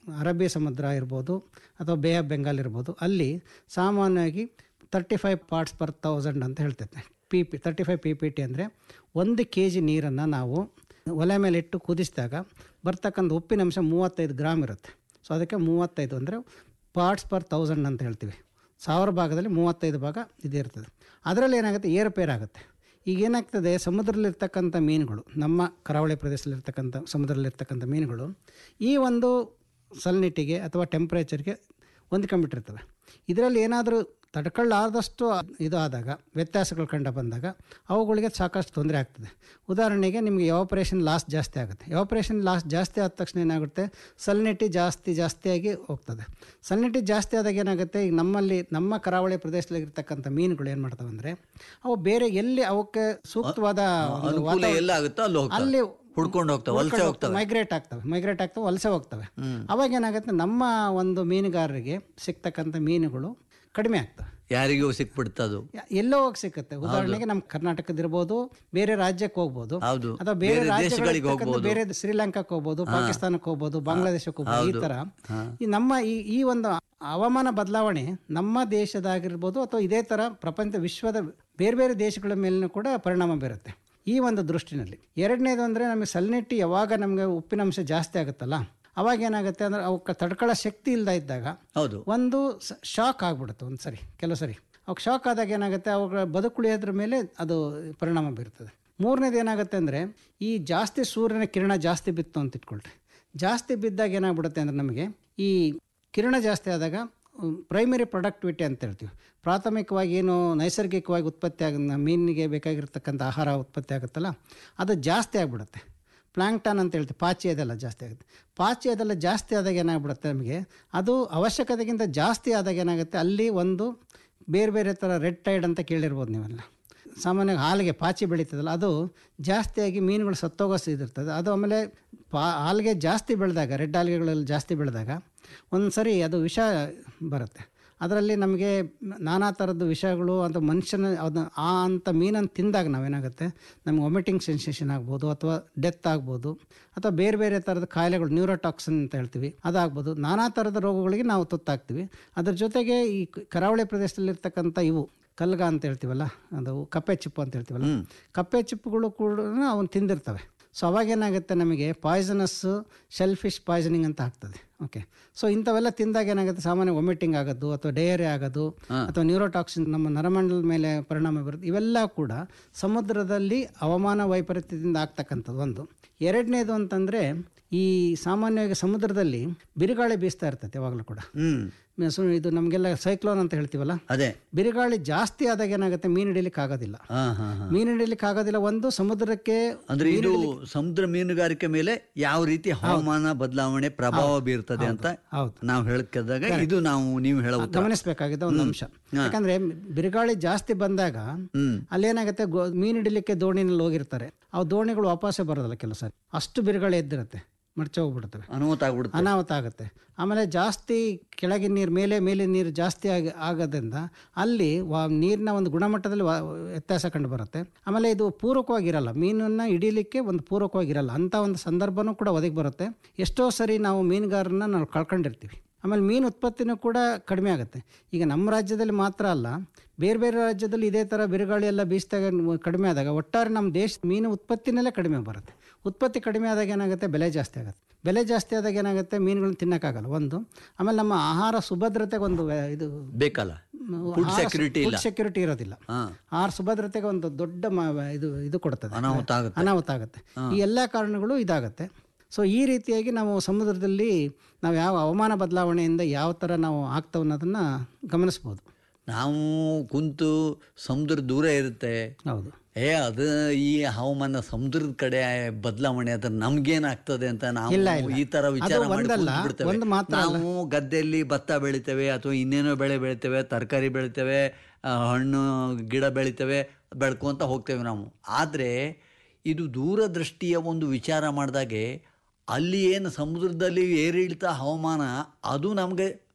ಅರಬ್ಬಿ ಸಮುದ್ರ ಇರ್ಬೋದು ಅಥವಾ ಬೇ ಆಫ್ ಬೆಂಗಾಲ್ ಇರ್ಬೋದು ಅಲ್ಲಿ ಸಾಮಾನ್ಯವಾಗಿ thirty five parts per thousand ಅಂತ ಹೇಳ್ತೈತೆ P P thirty five P P T ಅಂದರೆ ಒಂದು ಕೆ ಜಿ ನೀರನ್ನು ನಾವು ಒಲೆ ಮೇಲೆ ಇಟ್ಟು ಕುದಿಸಿದಾಗ ಬರ್ತಕ್ಕಂಥ ಉಪ್ಪಿನಂಶ ಮೂವತ್ತೈದು ಗ್ರಾಮ್ ಇರುತ್ತೆ ಸೊ ಅದಕ್ಕೆ ಮೂವತ್ತೈದು ಅಂದರೆ ಪಾರ್ಟ್ಸ್ ಪರ್ ತೌಸಂಡ್ ಅಂತ ಹೇಳ್ತೀವಿ ಸಾವಿರ ಭಾಗದಲ್ಲಿ ಮೂವತ್ತೈದು ಭಾಗ ಇದಿರ್ತದೆ ಅದರಲ್ಲಿ ಏನಾಗುತ್ತೆ ಏರುಪೇರಾಗುತ್ತೆ ಈಗ ಏನಾಗ್ತದೆ ಸಮುದ್ರದಲ್ಲಿರ್ತಕ್ಕಂಥ ಮೀನುಗಳು ನಮ್ಮ ಕರಾವಳಿ ಪ್ರದೇಶದಲ್ಲಿರ್ತಕ್ಕಂಥ ಸಮುದ್ರದಲ್ಲಿರ್ತಕ್ಕಂಥ ಮೀನುಗಳು ಈ ಒಂದು ಸಲ್ನಿಟಿಗೆ ಅಥವಾ ಟೆಂಪ್ರೇಚರ್ಗೆ ಹೊಂದ್ಕೊಂಡ್ಬಿಟ್ಟಿರ್ತವೆ ಇದರಲ್ಲಿ ಏನಾದರೂ ತಡ್ಕೊಳ್ಳಾರ್ದಷ್ಟು ಇದು ಆದಾಗ ವ್ಯತ್ಯಾಸಗಳು ಕಂಡು ಬಂದಾಗ ಅವುಗಳಿಗೆ ಸಾಕಷ್ಟು ತೊಂದರೆ ಆಗ್ತದೆ ಉದಾಹರಣೆಗೆ ನಿಮಗೆ ಎವಾಪರೇಷನ್ ಲಾಸ್ ಜಾಸ್ತಿ ಆಗುತ್ತೆ ಎವಾಪರೇಷನ್ ಲಾಸ್ ಜಾಸ್ತಿ ಆದ ತಕ್ಷಣ ಏನಾಗುತ್ತೆ ಸಲ್ನಿಟಿ ಜಾಸ್ತಿ ಜಾಸ್ತಿಯಾಗಿ ಹೋಗ್ತದೆ ಸಲ್ನಿಟಿ ಜಾಸ್ತಿ ಆದಾಗ ಏನಾಗುತ್ತೆ ಈಗ ನಮ್ಮಲ್ಲಿ ನಮ್ಮ ಕರಾವಳಿ ಪ್ರದೇಶದಲ್ಲಿ ಇರ್ತಕ್ಕಂಥ ಮೀನುಗಳು ಏನು ಮಾಡ್ತವೆ ಅಂದರೆ ಅವು ಬೇರೆ ಎಲ್ಲಿ ಅವಕ್ಕೆ ಸೂಕ್ತವಾದ ಒಂದು ಅನುಕೂಲ ವಾತಾವರಣ- ಎಲ್ಲ ಆಗುತ್ತೋ ಅಲ್ಲಿ ಹೋಗ್ತವೆ. ಅಲ್ಲಿ ಹುಡ್ಕೊಂಡು ಹೋಗ್ತವೆ, ವಲಸೆ ಹೋಗ್ತವೆ. ಮೈಗ್ರೇಟ್ ಆಗ್ತವೆ ಮೈಗ್ರೇಟ್ ಆಗ್ತವೆ ವಲಸೆ ಹೋಗ್ತವೆ ಅವಾಗ ಏನಾಗುತ್ತೆ ನಮ್ಮ ಒಂದು ಮೀನುಗಾರರಿಗೆ ಸಿಗ್ತಕ್ಕಂಥ ಮೀನುಗಳು ಕಡಿಮೆ ಆಗ್ತವೆ ಯಾರಿಗೂ ಸಿಕ್ಬಿಡ್ತದು ಯ- ಎಲ್ಲೋ ಹೋಗಿ ಸಿಕ್ಕತ್ತೆ ಉದಾಹರಣೆಗೆ ನಮ್ಮ ಕರ್ನಾಟಕದ ಇರ್ಬೋದು ಬೇರೆ ರಾಜ್ಯಕ್ಕೆ ಹೋಗ್ಬೋದು ಹೌದು. ಅಥವಾ ಬೇರೆ ಬೇರೆ ರಾಜ್ಯಗಳಿಗೆ ದೇಶಗಳಿಗೆ ಹೋಗ್ಬೋದು. ಬೇರೆ ಶ್ರೀಲಂಕಾಕ್ಕೆ ಹೋಗ್ಬೋದು ಪಾಕಿಸ್ತಾನಕ್ಕೆ ಹೋಗ್ಬೋದು ಬಾಂಗ್ಲಾದೇಶಕ್ಕೆ ಹೋಗ್ಬೋದು ಈ ತರ ಈ ನಮ್ಮ ಈ ಈ ಒಂದು ಹವಾಮಾನ ಬದಲಾವಣೆ ನಮ್ಮ ದೇಶದಾಗಿರ್ಬೋದು ಅಥವಾ ಇದೇ ತರ ಪ್ರಪಂಚ ವಿಶ್ವದ ಬೇರೆ ಬೇರೆ ದೇಶಗಳ ಮೇಲೂ ಕೂಡ ಪರಿಣಾಮ ಬೀರುತ್ತೆ ಈ ಒಂದು ದೃಷ್ಟಿನಲ್ಲಿ ಎರಡನೇದು ಅಂದರೆ ನಮಗೆ ಸಲ್ನೆಟ್ಟಿ ಯಾವಾಗ ನಮಗೆ ಉಪ್ಪಿನಂಶ ಜಾಸ್ತಿ ಆಗುತ್ತಲ್ಲ ಅವಾಗ ಏನಾಗುತ್ತೆ ಅಂದರೆ ಅವಕ್ಕೆ ತಡ್ಕೊಳ್ಳೋ ಶಕ್ತಿ ಇಲ್ಲದ ಇದ್ದಾಗ ಹೌದು ಒಂದು ಶಾಕ್ ಆಗ್ಬಿಡುತ್ತೆ ಒಂದು ಸರಿ ಕೆಲವು ಸರಿ ಅವಾಗ ಶಾಕ್ ಆದಾಗ ಏನಾಗುತ್ತೆ ಅವುಗಳ ಬದುಕುಳಿಯೋದ್ರ ಮೇಲೆ ಅದು ಪರಿಣಾಮ ಬೀರ್ತದೆ ಮೂರನೇದು ಏನಾಗುತ್ತೆ ಅಂದರೆ ಈ ಜಾಸ್ತಿ ಸೂರ್ಯನ ಕಿರಣ ಜಾಸ್ತಿ ಬಿತ್ತು ಅಂತ ಇಟ್ಕೊಳ್ರಿ ಜಾಸ್ತಿ ಬಿದ್ದಾಗ ಏನಾಗ್ಬಿಡುತ್ತೆ ಅಂದರೆ ನಮಗೆ ಈ ಕಿರಣ ಜಾಸ್ತಿ ಆದಾಗ ಪ್ರೈಮರಿ ಪ್ರೊಡಕ್ಟಿವಿಟಿ ಅಂತ ಹೇಳ್ತೀವಿ ಪ್ರಾಥಮಿಕವಾಗಿ ಏನು ನೈಸರ್ಗಿಕವಾಗಿ ಉತ್ಪತ್ತಿ ಆಗ ಮೀನಿಗೆ ಬೇಕಾಗಿರ್ತಕ್ಕಂಥ ಆಹಾರ ಉತ್ಪತ್ತಿ ಆಗುತ್ತಲ್ಲ ಅದು ಜಾಸ್ತಿ ಆಗಿಬಿಡುತ್ತೆ ಪ್ಲಾಂಕ್ಟನ್ ಅಂತ ಹೇಳ್ತೀವಿ ಪಾಚಿ ಅದೆಲ್ಲ ಜಾಸ್ತಿ ಆಗುತ್ತೆ ಪಾಚಿ ಅದೆಲ್ಲ ಜಾಸ್ತಿ ಆದಾಗ ಏನಾಗ್ಬಿಡುತ್ತೆ ನಮಗೆ ಅದು ಅವಶ್ಯಕತೆಗಿಂತ ಜಾಸ್ತಿ ಆದಾಗ ಏನಾಗುತ್ತೆ ಅಲ್ಲಿ ಒಂದು ಬೇರೆ ಬೇರೆ ಥರ ರೆಡ್ ಟೈಡ್ ಅಂತ ಕೇಳಿರ್ಬೋದು ನೀವೆಲ್ಲ ಸಾಮಾನ್ಯವಾಗಿ ಹಾಲಿಗೆ ಪಾಚಿ ಬೆಳೀತದಲ್ಲ ಅದು ಜಾಸ್ತಿಯಾಗಿ ಮೀನುಗಳು ಸತ್ತೋಗೋ ಇದಿರ್ತದೆ ಅದು ಆಮೇಲೆ ಪಾ ಹಾಲಿಗೆ ಜಾಸ್ತಿ ಬೆಳೆದಾಗ ರೆಡ್ ಆಲ್ಗೆಗಳಲ್ಲಿ ಜಾಸ್ತಿ ಬೆಳೆದಾಗ ಒಂದು ಸರಿ ಅದು ವಿಷ ಬರುತ್ತೆ ಅದರಲ್ಲಿ ನಮಗೆ ನಾನಾ ಥರದ್ದು ವಿಷಯಗಳು ಅದು ಮನುಷ್ಯನ ಅದನ್ನ ಆ ಅಂಥ ಮೀನನ್ನು ತಿಂದಾಗ ನಾವೇನಾಗುತ್ತೆ ನಮ್ಗೆ ವಾಮಿಟಿಂಗ್ ಸೆನ್ಸೇಷನ್ ಆಗ್ಬೋದು ಅಥವಾ ಡೆತ್ ಆಗ್ಬೋದು ಅಥವಾ ಬೇರೆ ಬೇರೆ ಥರದ ಕಾಯಿಲೆಗಳು ನ್ಯೂರೋಟಾಕ್ಸಿನ್ ಅಂತ ಹೇಳ್ತೀವಿ ಅದಾಗ್ಬೋದು ನಾನಾ ಥರದ ರೋಗಗಳಿಗೆ ನಾವು ತುತ್ತಾಗ್ತೀವಿ ಅದ್ರ ಜೊತೆಗೆ ಈ ಕರಾವಳಿ ಪ್ರದೇಶದಲ್ಲಿರ್ತಕ್ಕಂಥ ಇವು ಕಲ್ಗ ಅಂತ ಹೇಳ್ತೀವಲ್ಲ ಅದು ಕಪ್ಪೆ ಚಿಪ್ಪು ಅಂತ ಹೇಳ್ತೀವಲ್ಲ ಕಪ್ಪೆ ಚಿಪ್ಪುಗಳು ಕೂಡ ಅವನು ತಿಂದಿರ್ತವೆ ಸೊ ಅವಾಗೇನಾಗುತ್ತೆ ನಮಗೆ ಪಾಯ್ಸನಸ್ಸು ಶೆಲ್ಫಿಶ್ ಪಾಯ್ಸನಿಂಗ್ ಅಂತ ಆಗ್ತದೆ ಓಕೆ ಸೊ ಇಂಥವೆಲ್ಲ ತಿಂದಾಗ ಏನಾಗುತ್ತೆ ಸಾಮಾನ್ಯ ವಾಮಿಟಿಂಗ್ ಆಗೋದು ಅಥವಾ ಡಯರಿ ಆಗೋದು ಅಥವಾ ನ್ಯೂರೋಟಾಕ್ಸಿನ್ ನಮ್ಮ ನರಮಂಡಲದ ಮೇಲೆ ಪರಿಣಾಮ ಬರುತ್ತೆ ಇವೆಲ್ಲ ಕೂಡ ಸಮುದ್ರದಲ್ಲಿ ಹವಾಮಾನ ವೈಪರೀತ್ಯದಿಂದ ಆಗ್ತಕ್ಕಂಥದ್ದು ಒಂದು ಎರಡನೇದು ಅಂತಂದರೆ ಈ ಸಾಮಾನ್ಯವಾಗಿ ಸಮುದ್ರದಲ್ಲಿ ಬಿರುಗಾಳಿ ಬೀಸ್ತಾ ಇರ್ತೈತೆ ಯಾವಾಗಲೂ ಕೂಡ ಹ್ಮ್ ಸೊ ಇದು ನಮಗೆಲ್ಲ ಸೈಕ್ಲೋನ್ ಅಂತ ಹೇಳ್ತೀವಲ್ಲ ಅದೇ ಬಿರುಗಾಳಿ ಜಾಸ್ತಿ ಆದಾಗ ಏನಾಗುತ್ತೆ ಮೀನು ಹಿಡಿಲಿಕ್ಕೆ ಆಗೋದಿಲ್ಲ ಹಾ ಹಾ ಹಾ ಮೀನು ಹಿಡಿಲಿಕ್ಕೆ ಆಗೋದಿಲ್ಲ ಒಂದು ಸಮುದ್ರಕ್ಕೆ ಅಂದ್ರೆ ಇದು ಸಮುದ್ರ ಮೀನುಗಾರಿಕೆ ಮೇಲೆ ಯಾವ ರೀತಿ ಹವಾಮಾನ ಬದಲಾವಣೆ ಪ್ರಭಾವ ಬೀರ್ತದೆ ಅಂತ ಹೌದು. ನಾವು ಹೇಳ್ಕಿದಾಗ ಇದು ನಾವು ನೀವು ಹೇಳೋ ಉತ್ತರ. ಗಮನಿಸಬೇಕಾಗಿದ್ದ ಒಂದು ಅಂಶ ಯಾಕಂದ್ರೆ ಬಿರುಗಾಳಿ ಜಾಸ್ತಿ ಬಂದಾಗ ಅಲ್ಲೇನಾಗುತ್ತೆ ಗೋ- ಮೀನು ಹಿಡಿಲಿಕ್ಕೆ ದೋಣಿನಲ್ಲಿ ಹೋಗಿರ್ತಾರೆ ಆ ದೋಣಿಗಳು ವಾಪಸ್ಸೇ ಬರೋದಿಲ್ಲ ಕೆಲವು ಸಾರಿ ಅಷ್ಟು ಬಿರುಗಾಳಿ ಎದ್ದಿರುತ್ತೆ ಮರ್ಚೆ ಹೋಗ್ಬಿಡ್ತವೆ ಅನಾಹುತ ಆಗ್ಬಿಡುತ್ತೆ ಅನಾಹುತ ಆಗುತ್ತೆ ಆಮೇಲೆ ಜಾಸ್ತಿ ಕೆಳಗಿನ ನೀರು ಮೇಲೆ ಮೇಲಿನ ನೀರು ಜಾಸ್ತಿ ಆಗಿ ಆಗೋದ್ರಿಂದ ಅಲ್ಲಿ ವಾ ನೀರಿನ ಒಂದು ಗುಣಮಟ್ಟದಲ್ಲಿ ವಾ- ವ್ಯತ್ಯಾಸ ಕಂಡು ಬರುತ್ತೆ ಆಮೇಲೆ ಇದು ಪೂರಕವಾಗಿರಲ್ಲ ಮೀನನ್ನು ಹಿಡೀಲಿಕ್ಕೆ ಒಂದು ಪೂರಕವಾಗಿರಲ್ಲ ಅಂಥ ಒಂದು ಸಂದರ್ಭನೂ ಕೂಡ ಒದಗಿ ಬರುತ್ತೆ ಎಷ್ಟೋ ಸರಿ ನಾವು ಮೀನುಗಾರರನ್ನ ನಾವು ಕಳ್ಕೊಂಡಿರ್ತೀವಿ ಆಮೇಲೆ ಮೀನು ಉತ್ಪತ್ತಿನೂ ಕೂಡ ಕಡಿಮೆ ಆಗುತ್ತೆ ಈಗ ನಮ್ಮ ರಾಜ್ಯದಲ್ಲಿ ಮಾತ್ರ ಅಲ್ಲ ಬೇರೆ ಬೇರೆ ರಾಜ್ಯದಲ್ಲಿ ಇದೇ ಥರ ಬಿರುಗಾಳಿ ಎಲ್ಲ ಬೀಸಿದಾಗ ಕಡಿಮೆ ಆದಾಗ ಒಟ್ಟಾರೆ ನಮ್ಮ ದೇಶ ಮೀನು ಉತ್ಪತ್ತಿನಲ್ಲೇ ಕಡಿಮೆ ಬರುತ್ತೆ ಉತ್ಪತ್ತಿ ಕಡಿಮೆ ಆದಾಗ ಏನಾಗುತ್ತೆ ಬೆಲೆ ಜಾಸ್ತಿ ಆಗುತ್ತೆ ಬೆಲೆ ಜಾಸ್ತಿ ಆದಾಗ ಏನಾಗುತ್ತೆ ಮೀನುಗಳನ್ನ ತಿನ್ನೋಕ್ಕಾಗಲ್ಲ ಒಂದು ಆಮೇಲೆ ನಮ್ಮ ಆಹಾರ ಸುಭದ್ರತೆಗೆ ಒಂದು ವ್ಯ- ಇದು ಬೇಕಲ್ಲ ಫುಡ್ ಸೆಕ್ಯೂರಿಟಿ ಇಲ್ಲ ಸೆಕ್ಯೂರಿಟಿ ಇರೋದಿಲ್ಲ ಹಾ. ಆಹಾರ ಸುಭದ್ರತೆಗೆ ಒಂದು ದೊಡ್ಡ ಮ- ಇದು ಇದು ಕೊಡ್ತದೆ ಅನಾಹುತ ಆಗುತ್ತೆ ಅನಾಹುತ ಆಗುತ್ತೆ ಈ ಎಲ್ಲ ಕಾರಣಗಳು ಇದಾಗುತ್ತೆ ಸೊ ಈ ರೀತಿಯಾಗಿ ನಾವು ಸಮುದ್ರದಲ್ಲಿ ನಾವು ಯಾವ ಹವಾಮಾನ ಬದಲಾವಣೆಯಿಂದ ಯಾವ ಥರ ನಾವು ಆಗ್ತವೆ ಅನ್ನೋದನ್ನು ಗಮನಿಸ್ಬೋದು ನಾವು ಕುಂತು ಸಮುದ್ರ ದೂರ ಇರುತ್ತೆ ಹೌದು ಏ ಅದು ಈ ಹವಾಮಾನ ಸಮುದ್ರದ ಕಡೆ ಬದಲಾವಣೆ ಅದ್ರ ನಮ್ಗೇನಾಗ್ತದೆ ಅಂತ ನಾವು ಇಲ್ಲ, ಇಲ್ಲ. ಈ ತರ ವಿಚಾರ ಅದು ಮಾಡಿ ಒಂದಲ್ಲ, ಕೂತ್ಬಿಡ್ತೇವೆ. ಒಂದು ಮಾತ್ರ ಅಲ್ಲ. ನಾವು ಗದ್ದೆಯಲ್ಲಿ ಭತ್ತ ಬೆಳಿತೇವೆ ಅಥವಾ ಇನ್ನೇನೋ ಬೆಳೆ ಬೆಳಿತೇವೆ ತರಕಾರಿ ಬೆಳಿತೇವೆ ಆ, ಹಣ್ಣು ಗಿಡ ಬೆಳಿತೇವೆ ಬೆಳ್ಕೊಂತ ಹೋಗ್ತೇವೆ ನಾವು ಆದರೆ ಇದು ದೂರದೃಷ್ಟಿಯ ಒಂದು ವಿಚಾರ ಮಾಡಿದಾಗೆ ಅಲ್ಲಿ ಏನು ಸಮುದ್ರದಲ್ಲಿ ಏರಿಳಿತ ಹವಾಮಾನ ಅದು ನಮಗೆ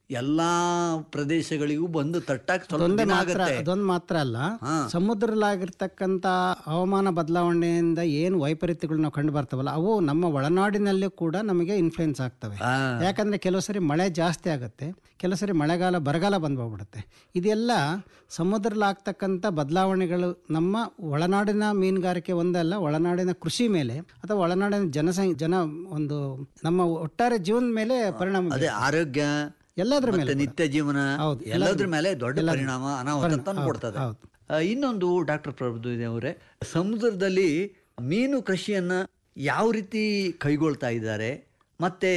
ಎಲ್ಲಾ ಪ್ರದೇಶಗಳಿಗೂ ಬಂದು ತಟ್ಟಾಕ್ ಸ್ವಲ್ಪ ಅದೊಂದೇ ದಿನ ಮಾತ್ರ ಆಗತ್ತೆ ಅದೊಂದು ಮಾತ್ರ ಅಲ್ಲ ಹಾ. ಸಮುದ್ರಲಾಗಿರ್ತಕ್ಕಂಥ ಹವಾಮಾನ ಬದಲಾವಣೆಯಿಂದ ಏನು ವೈಪರೀತ್ಯಗಳು ನಾವು ಕಂಡು ಬರ್ತಾವಲ್ಲ ಅವು ನಮ್ಮ ಒಳನಾಡಿನಲ್ಲೂ ಕೂಡ ನಮಗೆ ಇನ್ಫ್ಲುಯೆನ್ಸ್ ಆಗ್ತವೆ ಆ, ಯಾಕಂದ್ರೆ ಕೆಲವು ಸರಿ ಮಳೆ ಜಾಸ್ತಿ ಆಗುತ್ತೆ ಕೆಲವು ಸರಿ ಮಳೆಗಾಲ ಬರಗಾಲ ಬಂದ್ಬಿಡುತ್ತೆ ಇದೆಲ್ಲ ಸಮುದ್ರಲಾಗ್ತಕ್ಕಂಥ ಬದಲಾವಣೆಗಳು ನಮ್ಮ ಒಳನಾಡಿನ ಮೀನುಗಾರಿಕೆ ಒಂದಲ್ಲ ಒಳನಾಡಿನ ಕೃಷಿ ಮೇಲೆ ಅಥವಾ ಒಳನಾಡಿನ ಜನಸಂಖ್ಯೆ ಜನ ಒಂದು ನಮ್ಮ ಒಟ್ಟಾರೆ ಜೀವನದ ಮೇಲೆ ಪರಿಣಾಮ ಅದೇ ಆರೋಗ್ಯ ಎಲ್ಲದ್ರ ಮತ್ತೆ ಮೇಲೆ ಕೂಡ. ನಿತ್ಯ ಜೀವನ ಹೌದು, ಎಲ್ಲದ್ರ ಮೇಲೆ ದೊಡ್ಡ ಪರಿಣಾಮ ಅನಾಹುತ ತಂದು ಕೊಡ್ತದೆ ಹೌದು. ಆ, ಇನ್ನೊಂದು ಡಾಕ್ಟರ್ ಪ್ರಭು ಅವರೇ ಸಮುದ್ರದಲ್ಲಿ ಮೀನು ಕೃಷಿಯನ್ನ ಯಾವ ರೀತಿ ಕೈಗೊಳ್ತಾ ಇದ್ದಾರೆ ಮತ್ತೆ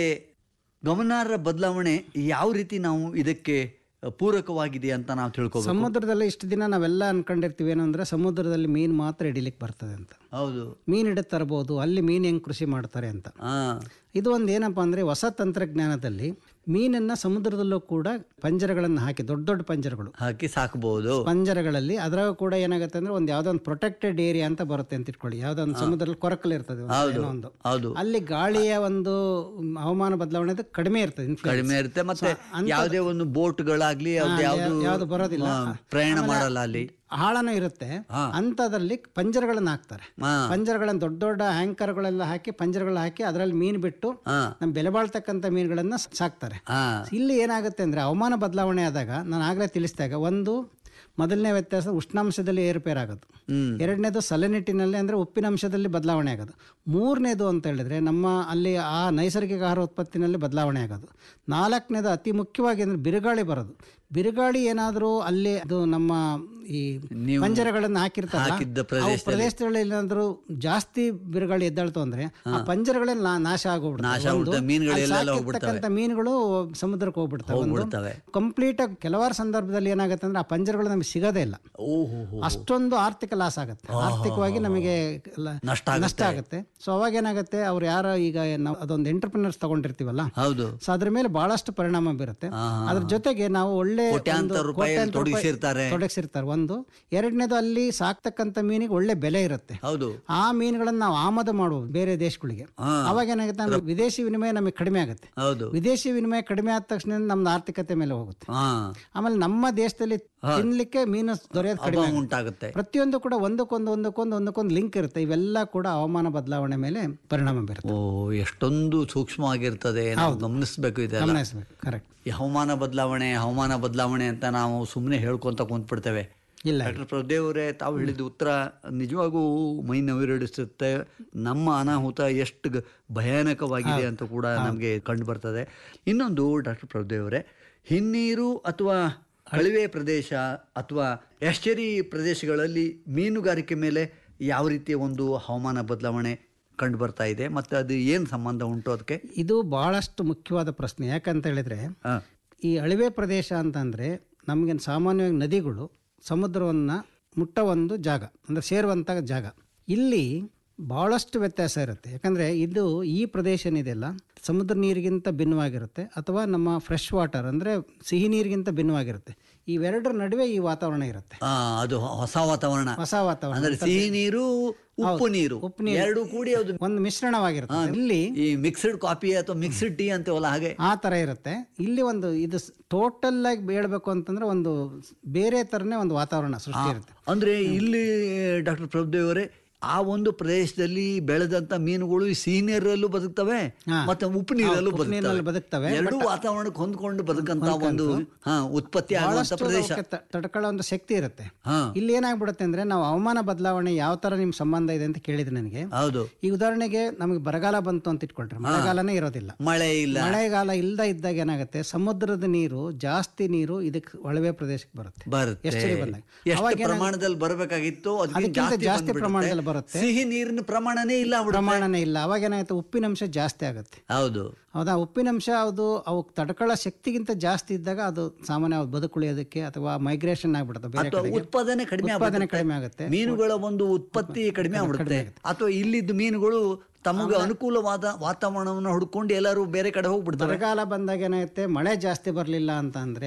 ಗಮನಾರ್ಹ ಬದಲಾವಣೆ ಯಾವ ರೀತಿ ನಾವು ಇದಕ್ಕೆ ಪೂರಕವಾಗಿದೆ ಅಂತ ನಾವು ತಿಳ್ಕೊಬೇಕು ಸಮುದ್ರದಲ್ಲಿ ಇಷ್ಟು ದಿನ ನಾವೆಲ್ಲ ಅನ್ಕೊಂಡಿರ್ತೀವಿ ಏನು ಅಂದ್ರೆ ಸಮುದ್ರದಲ್ಲಿ ಮೀನು ಮಾತ್ರ ಹಿಡಿಲಿಕ್ಕೆ ಬರ್ತದೆ ಅಂತ ಹೌದು ಮೀನು ಹಿಡಿದು ತರ್ಬೋದು ಅಲ್ಲಿ ಮೀನು ಹೆಂಗೆ ಕೃಷಿ ಮಾಡ್ತಾರೆ ಅಂತ ಹಾ ಇದು ಒಂದು ಏನಪ್ಪ ಅಂದರೆ ಹೊಸ ತಂತ್ರಜ್ಞಾನದಲ್ಲಿ ಮೀನನ್ನು ಸಮುದ್ರದಲ್ಲೂ ಕೂಡ ಪಂಜರಗಳನ್ನು ಹಾಕಿ ದೊಡ್ಡ ದೊಡ್ಡ ಪಂಜರಗಳು ಹಾಕಿ ಸಾಕಬಹುದು ಪಂಜರಗಳಲ್ಲಿ ಅದ್ರಾಗ ಕೂಡ ಏನಾಗುತ್ತೆ ಅಂದ್ರೆ ಒಂದು ಯಾವುದೋ ಒಂದು ಪ್ರೊಟೆಕ್ಟೆಡ್ ಏರಿಯಾ ಅಂತ ಬರುತ್ತೆ ಅಂತ ಇಟ್ಕೊಳ್ಳಿ ಯಾವುದೋ ಒಂದು ಸಮುದ್ರದಲ್ಲಿ ಕೊರಕಲ್ ಇರ್ತದೆ ಒಂದು ಹೌದು ಏನೋ ಒಂದು ಹೌದು ಅಲ್ಲಿ ಗಾಳಿಯ ಒಂದು ಹವಾಮಾನ ಬದಲಾವಣೆ ಅದು ಕಡಿಮೆ ಇರ್ತದೆ influence. ಕಡಿಮೆ ಇರುತ್ತೆ ಮತ್ತೆ ಯಾವುದೇ ಒಂದು ಬೋಟ್ಗಳಾಗ್ಲಿ ಯಾವ್ದು ಯಾವ್ದು ಯಾವ್ದು ಬರೋದಿಲ್ಲ. ಆ, ಪ್ರಯಾಣ ಮಾಡಲ್ಲ ಅಲ್ಲಿ ಆಳನೂ ಇರುತ್ತೆ ಅಂಥದ್ರಲ್ಲಿ ಪಂಜರಗಳನ್ನು ಹಾಕ್ತಾರೆ ಹಾ ಪಂಜರಗಳನ್ನು ದೊಡ್ಡ ದೊಡ್ಡ ಹ್ಯಾಂಕರ್ಗಳೆಲ್ಲ ಹಾಕಿ ಪಂಜರಗಳು ಹಾಕಿ ಅದರಲ್ಲಿ ಮೀನು ಬಿಟ್ಟು ಹಾ ನಮ್ಮ ಬೆಲೆ ಬಾಳ್ತಕ್ಕಂಥ ಮೀನುಗಳನ್ನ ಸಾಕ್ತಾರೆ ಹಾ ಇಲ್ಲಿ ಏನಾಗುತ್ತೆ ಅಂದರೆ ಹವಾಮಾನ ಬದಲಾವಣೆ ಆದಾಗ ನಾನು ಆಗಲೇ ತಿಳಿಸಿದಾಗ ಒಂದು ಮೊದಲನೇ ವ್ಯತ್ಯಾಸ ಉಷ್ಣಾಂಶದಲ್ಲಿ ಏರುಪೇರು ಆಗೋದು ಹ್ಮ್ ಎರಡನೇದು ಸಲನಿಟ್ಟಿನಲ್ಲಿ ಅಂದರೆ ಉಪ್ಪಿನಂಶದಲ್ಲಿ ಬದಲಾವಣೆ ಆಗೋದು ಮೂರನೇದು ಅಂತ ಹೇಳಿದ್ರೆ ನಮ್ಮ ಅಲ್ಲಿ ಆ ನೈಸರ್ಗಿಕ ಆಹಾರ ಉತ್ಪತ್ತಿನಲ್ಲಿ ಬದಲಾವಣೆ ಆಗೋದು ನಾಲ್ಕನೇದು ಅತಿ ಮುಖ್ಯವಾಗಿ ಅಂದರೆ ಬಿರುಗಾಳಿ ಬರೋದು ಬಿರುಗಾಳಿ ಏನಾದರೂ ಅಲ್ಲಿ ಅದು ನಮ್ಮ ಈ ನೀವು ಪಂಜರಗಳನ್ನು ಹಾಕಿರ್ತಾರಲ್ಲ ಹಾಕಿದ್ದ ಅವು ಪ್ರದೇಶದಲ್ಲಿ ಪ್ರದೇಶಗಳಲ್ಲಿ ಏನಾದರೂ ಜಾಸ್ತಿ ಬಿರುಗಾಳಿ ಎದ್ದಾಳ್ತು ಅಂದ್ರೆ ಆ ಪಂಜರಗಳೇ ನಾ- ನಾಶ ನಾಶ ಆಗೋಗ್ಬಿಡ್ತವೆ ಆಗ್ಬಿಡ್ತವೆ, ಒಂದು, ಮೀನುಗಳು ಅಲ್ಲಿ ಎಲ್ಲೆಲ್ಲ ಸಾಕಿರ್ತಕ್ಕಂಥ ಮೀನುಗಳು ಸಮುದ್ರಕ್ಕೆ ಹೋಗ್ಬಿಡ್ತವೆ ಒಂದು ಹೋಗ್ಬಿಡ್ತವೆ ಕಂಪ್ಲೀಟ್ ಆಗಿ ಕೆಲವಾರು ಸಂದರ್ಭದಲ್ಲಿ ಏನಾಗುತ್ತೆ ಅಂದ್ರೆ ಆ ಪಂಜರಗಳು ನಮಗೆ ಸಿಗೋದೇ ಇಲ್ಲ ಓಹೋ ಅಷ್ಟೊಂದು ಆರ್ಥಿಕ ಲಾಸ್ ಆಗುತ್ತೆ ಆರ್ಥಿಕವಾಗಿ ನಮಗೆ ಲ- ನಷ್ಟ ಆಗುತ್ತೆ. ನಷ್ಟ ಆಗುತ್ತೆ ಸೊ ಅವಾಗ ಏನಾಗುತ್ತೆ ಅವ್ರು ಯಾರೋ ಈಗ ನಾವು ಅದೊಂದು ಎಂಟರ್ಪ್ರಿನರ್ಸ್ ತಗೊಂಡಿರ್ತೀವಲ್ಲ ಹೌದು ಸೊ ಅದ್ರ ಮೇಲೆ ಬಹಳಷ್ಟು ಪರಿಣಾಮ ಬೀರುತ್ತೆ ಅದ್ರ ಜೊತೆಗೆ ನಾವು ಒಳ್ಳೆ ಕೋಟ್ಯಾಂತರ ಒಂದು ರೂಪಾಯಿ ಕೋಟ್ಯಾಂತರ ರೂಪಾಯಿ ತೊಡಗಿಸಿರ್ತಾರೆ. ತೊಡಗಿಸಿರ್ತಾರೆ ಒಂದು ಎರಡನೇದು ಅಲ್ಲಿ ಸಾಕ್ತಕ್ಕಂಥ ಮೀನಿಗೆ ಒಳ್ಳೆ ಬೆಲೆ ಇರುತ್ತೆ ಹೌದು ಆ ಮೀನುಗಳನ್ನ ನಾವು ಆಮದು ಮಾಡುವುದು ಬೇರೆ ದೇಶಗಳಿಗೆ ಹಾ. ಅವಾಗ ಏನಾಗುತ್ತೆ ಅಂದ್ರೆ ವಿದೇಶಿ ವಿನಿಮಯ ನಮಗೆ ಕಡಿಮೆ ಆಗುತ್ತೆ ಹೌದು ವಿದೇಶಿ ವಿನಿಮಯ ಕಡಿಮೆ ಆದ ತಕ್ಷಣ ನಮ್ದು ಆರ್ಥಿಕತೆ ಮೇಲೆ ಹೋಗುತ್ತೆ ಹಾ ಆಮೇಲೆ ನಮ್ಮ ದೇಶದಲ್ಲಿ ತಿನ್ಲಿಕ್ಕೆ ಮೀನು ದೊರೆಯೋದು ಕಡಿಮೆ ಅಭಾವ ಆಗುತ್ತೆ. ಉಂಟಾಗುತ್ತೆ ಪ್ರತಿಯೊಂದು ಕೂಡ ಒಂದಕ್ಕೊಂದು ಒಂದಕ್ಕೊಂದು ಒಂದಕ್ಕೊಂದು ಲಿಂಕ್ ಇರುತ್ತೆ ಇವೆಲ್ಲ ಕೂಡ ಹವಾಮಾನ ಬದಲಾವಣೆ ಮೇಲೆ ಪರಿಣಾಮ ಬೀರುತ್ತೆ ಓ ಎಷ್ಟೊಂದು ಸೂಕ್ಷ್ಮವಾಗಿರ್ತದೆ ನಾವು ಗಮನಿಸ್ಬೇಕು ಇದೆಲ್ಲ ಗಮನಿಸಬೇಕು ಕರೆಕ್ಟ್ ಈ ಹವಾಮಾನ ಬದಲಾವಣೆ ಹವಾಮಾನ ಬದಲಾವಣೆ ಅಂತ ನಾವು ಸುಮ್ಮನೆ ಹೇಳ್ಕೊಂತ ಕುಂತ್ಬಿಡ್ತೇವೆ ಇಲ್ಲ ಡಾಕ್ಟರ್ ಪ್ರಭುದೇವರೇ ತಾವು ಹೇಳಿದ ಉತ್ತರ ನಿಜವಾಗೂ ಮೈ ನವಿರಡಿಸುತ್ತೆ ನಮ್ಮ ಅನಾಹುತ ಎಷ್ಟು ಗ- ಭಯಾನಕವಾಗಿದೆ ಅಂತ ಕೂಡ ನಮಗೆ ಕಂಡು ಬರ್ತದೆ ಇನ್ನೊಂದು ಡಾಕ್ಟರ್ ಪ್ರಭುದೇವರೇ ಹಿನ್ನೀರು ಅಥವಾ ಕಣಿವೆ ಪ್ರದೇಶ ಅಥವಾ ಎಸ್ಟೇರಿ ಪ್ರದೇಶಗಳಲ್ಲಿ ಮೀನುಗಾರಿಕೆ ಮೇಲೆ ಯಾವ ರೀತಿಯ ಒಂದು ಹವಾಮಾನ ಬದಲಾವಣೆ ಕಂಡು ಬರ್ತಾ ಇದೆ ಮತ್ತು ಅದು ಏನು ಸಂಬಂಧ ಉಂಟು ಅದಕ್ಕೆ ಇದು ಬಹಳಷ್ಟು ಮುಖ್ಯವಾದ ಪ್ರಶ್ನೆ ಯಾಕಂತ ಹೇಳಿದ್ರೆ ಹಾ. ಈ ಅಳಿವೆ ಪ್ರದೇಶ ಅಂತಂದ್ರೆ ನಮಗೆ ಸಾಮಾನ್ಯವಾಗಿ ನದಿಗಳು ಸಮುದ್ರವನ್ನು ಮುಟ್ಟ ಒಂದು ಜಾಗ ಅಂದರೆ ಸೇರುವಂಥ ಜಾಗ ಇಲ್ಲಿ ಭಾಳಷ್ಟು ವ್ಯತ್ಯಾಸ ಇರುತ್ತೆ ಯಾಕಂದರೆ ಇದು ಈ ಪ್ರದೇಶ ಏನಿದೆಯಲ್ಲ ಸಮುದ್ರ ನೀರಿಗಿಂತ ಭಿನ್ನವಾಗಿರುತ್ತೆ ಅಥವಾ ನಮ್ಮ ಫ್ರೆಶ್ ವಾಟರ್ ಅಂದರೆ ಸಿಹಿ ನೀರಿಗಿಂತ ಭಿನ್ನವಾಗಿರುತ್ತೆ ಇವೆರಡರ ನಡುವೆ ಈ ವಾತಾವರಣ ಇರುತ್ತೆ ಆ, ಅದು ಹೊಸ ವಾತಾವರಣ ಹೊಸ ವಾತಾವರಣ ಅಂದ್ರೆ ಸಿಹಿ ನೀರು ಉಪ್ಪು ನೀರು ಉಪ್ಪು ನೀರು. ಎರಡು ಕೂಡಿ ಅದು ಒಂದು ಮಿಶ್ರಣವಾಗಿರುತ್ತೆ ಇಲ್ಲಿ ಈ ಮಿಕ್ಸ್ಡ್ ಕಾಫಿ ಅಥವಾ ಮಿಕ್ಸ್ಡ್ ಟೀ ಅಂತೀವಲ್ಲ ಹಾಗೆ ಆ ಥರ ಇರುತ್ತೆ ಇಲ್ಲಿ ಒಂದು ಇದು ಟೋಟಲ್ ಆಗಿ ಹೇಳ್ಬೇಕು ಅಂತಂದ್ರೆ ಒಂದು ಬೇರೆ ಥರನೇ ಒಂದು ವಾತಾವರಣ ಸೃಷ್ಟಿ ಇರುತ್ತೆ ಅಂದ್ರೆ ಇಲ್ಲಿ ಡಾಕ್ಟರ್ ಪ್ರಭುದೇವರೇ ಆ ಒಂದು ಪ್ರದೇಶದಲ್ಲಿ ಬೆಳೆದಂತ ಮೀನುಗಳು ಈ ಸಿಹಿ ನೀರಲ್ಲೂ ಬದುಕ್ತವೆ ಹಾ. ಮತ್ತೆ ಉಪ್ಪು ನೀರಲ್ಲೂ ಉಪ್ಪು ನೀರಿನಲ್ಲಿ ಬದುಕ್ತವೆ, ಎರಡೂ ವಾತಾವರಣಕ್ಕೆ ಹೊಂದ್ಕೊಂಡು ಬದುಕಂತ ಒಂದು ಹಾ ಉತ್ಪತ್ತಿ ಆಗುವಂತ ಬಹಳಷ್ಟು ಪ್ರದೇಶ ಅವಕ್ಕೆ ತ- ತಡ್ಕೊಳ್ಳೋ ಒಂದು ಶಕ್ತಿ ಇರುತ್ತೆ ಹಾ ಇಲ್ಲಿ ಏನಾಗ್ಬಿಡುತ್ತೆ ಅಂದ್ರೆ ನಾವು ಹವಾಮಾನ ಬದಲಾವಣೆ ಯಾವ ತರ ನಿಮ್ ಸಂಬಂಧ ಇದೆ ಅಂತ ಕೇಳಿದ್ರೆ ನನಗೆ ಹೌದು ಈ ಉದಾಹರಣೆಗೆ ನಮಗೆ ಬರಗಾಲ ಬಂತು ಅಂತ ಇಟ್ಕೊಳ್ರಿ ಮಳೆಗಾಲನೇ ಇರೋದಿಲ್ಲ ಮಳೆ ಇಲ್ಲ ಮಳೆಗಾಲ ಇಲ್ದ ಇದ್ದಾಗ ಏನಾಗುತ್ತೆ ಸಮುದ್ರದ ನೀರು ಜಾಸ್ತಿ ನೀರು ಇದಕ್ಕೆ ಒಳವೆ ಪ್ರದೇಶಕ್ಕೆ ಬರುತ್ತೆ ಬರುತ್ತೆ ಎಷ್ಟೇ ಬಂದಾಗ. ಎಷ್ಟು ಅವಾಗ ಏನಾಗುತ್ತೆ? ಪ್ರಮಾಣದಲ್ಲಿ ಬರಬೇಕಾಗಿತ್ತು ಅದಕ್ಕಿಂತ ಅದಕ್ಕಿಂತ ಜಾಸ್ತಿ ಜಾಸ್ತಿ ಬಂದ್ಬಿಡುತ್ತೆ. ಪ್ರಮಾಣದಲ್ಲಿ ಬರುತ್ತೆ. ಸಿಹಿ ನೀರಿನ ಪ್ರಮಾಣನೇ ಇಲ್ಲ ಆಗ್ಬಿಡುತ್ತೆ. ಪ್ರಮಾಣನೇ ಇಲ್ಲ ಅವಾಗ ಏನಾಗುತ್ತೆ ಉಪ್ಪಿನಂಶ ಜಾಸ್ತಿ ಆಗುತ್ತೆ ಹೌದು ಹೌದಾ ಉಪ್ಪಿನಂಶ ಅದು ಅವು ತಡ್ಕೊಳ್ಳೋ ಶಕ್ತಿಗಿಂತ ಜಾಸ್ತಿ ಇದ್ದಾಗ ಅದು ಸಾಮಾನ್ಯ ಅವ್ರು ಬದುಕುಳಿಯೋದಕ್ಕೆ ಅಥವಾ ಮೈಗ್ರೇಷನ್ ಆಗ್ಬಿಡುತ್ತೆ ಬೇರೆ ಅಥವಾ ಕಡೆಗೆ ಉತ್ಪಾದನೆ ಕಡಿಮೆ ಉತ್ಪಾದನೆ ಆಗ್ಬಿಡುತ್ತೆ. ಕಡಿಮೆ ಆಗುತ್ತೆ ಮೀನುಗಳ ಒಂದು ಉತ್ಪತ್ತಿ ಕಡಿಮೆ ಆಗ್ಬಿಡುತ್ತೆ ಅಥವಾ ಇಲ್ಲಿದ್ದ ಮೀನುಗಳು ತಮಗೆ ಅನುಕೂಲವಾದ ವಾತಾವರಣವನ್ನು ಹುಡ್ಕೊಂಡು ಎಲ್ಲರೂ ಬೇರೆ ಕಡೆ ಹೋಗ್ಬಿಡ್ತಾರೆ ಬರಗಾಲ ಬಂದಾಗ ಏನಾಗುತ್ತೆ ಮಳೆ ಜಾಸ್ತಿ ಬರಲಿಲ್ಲ ಅಂತ ಅಂದ್ರೆ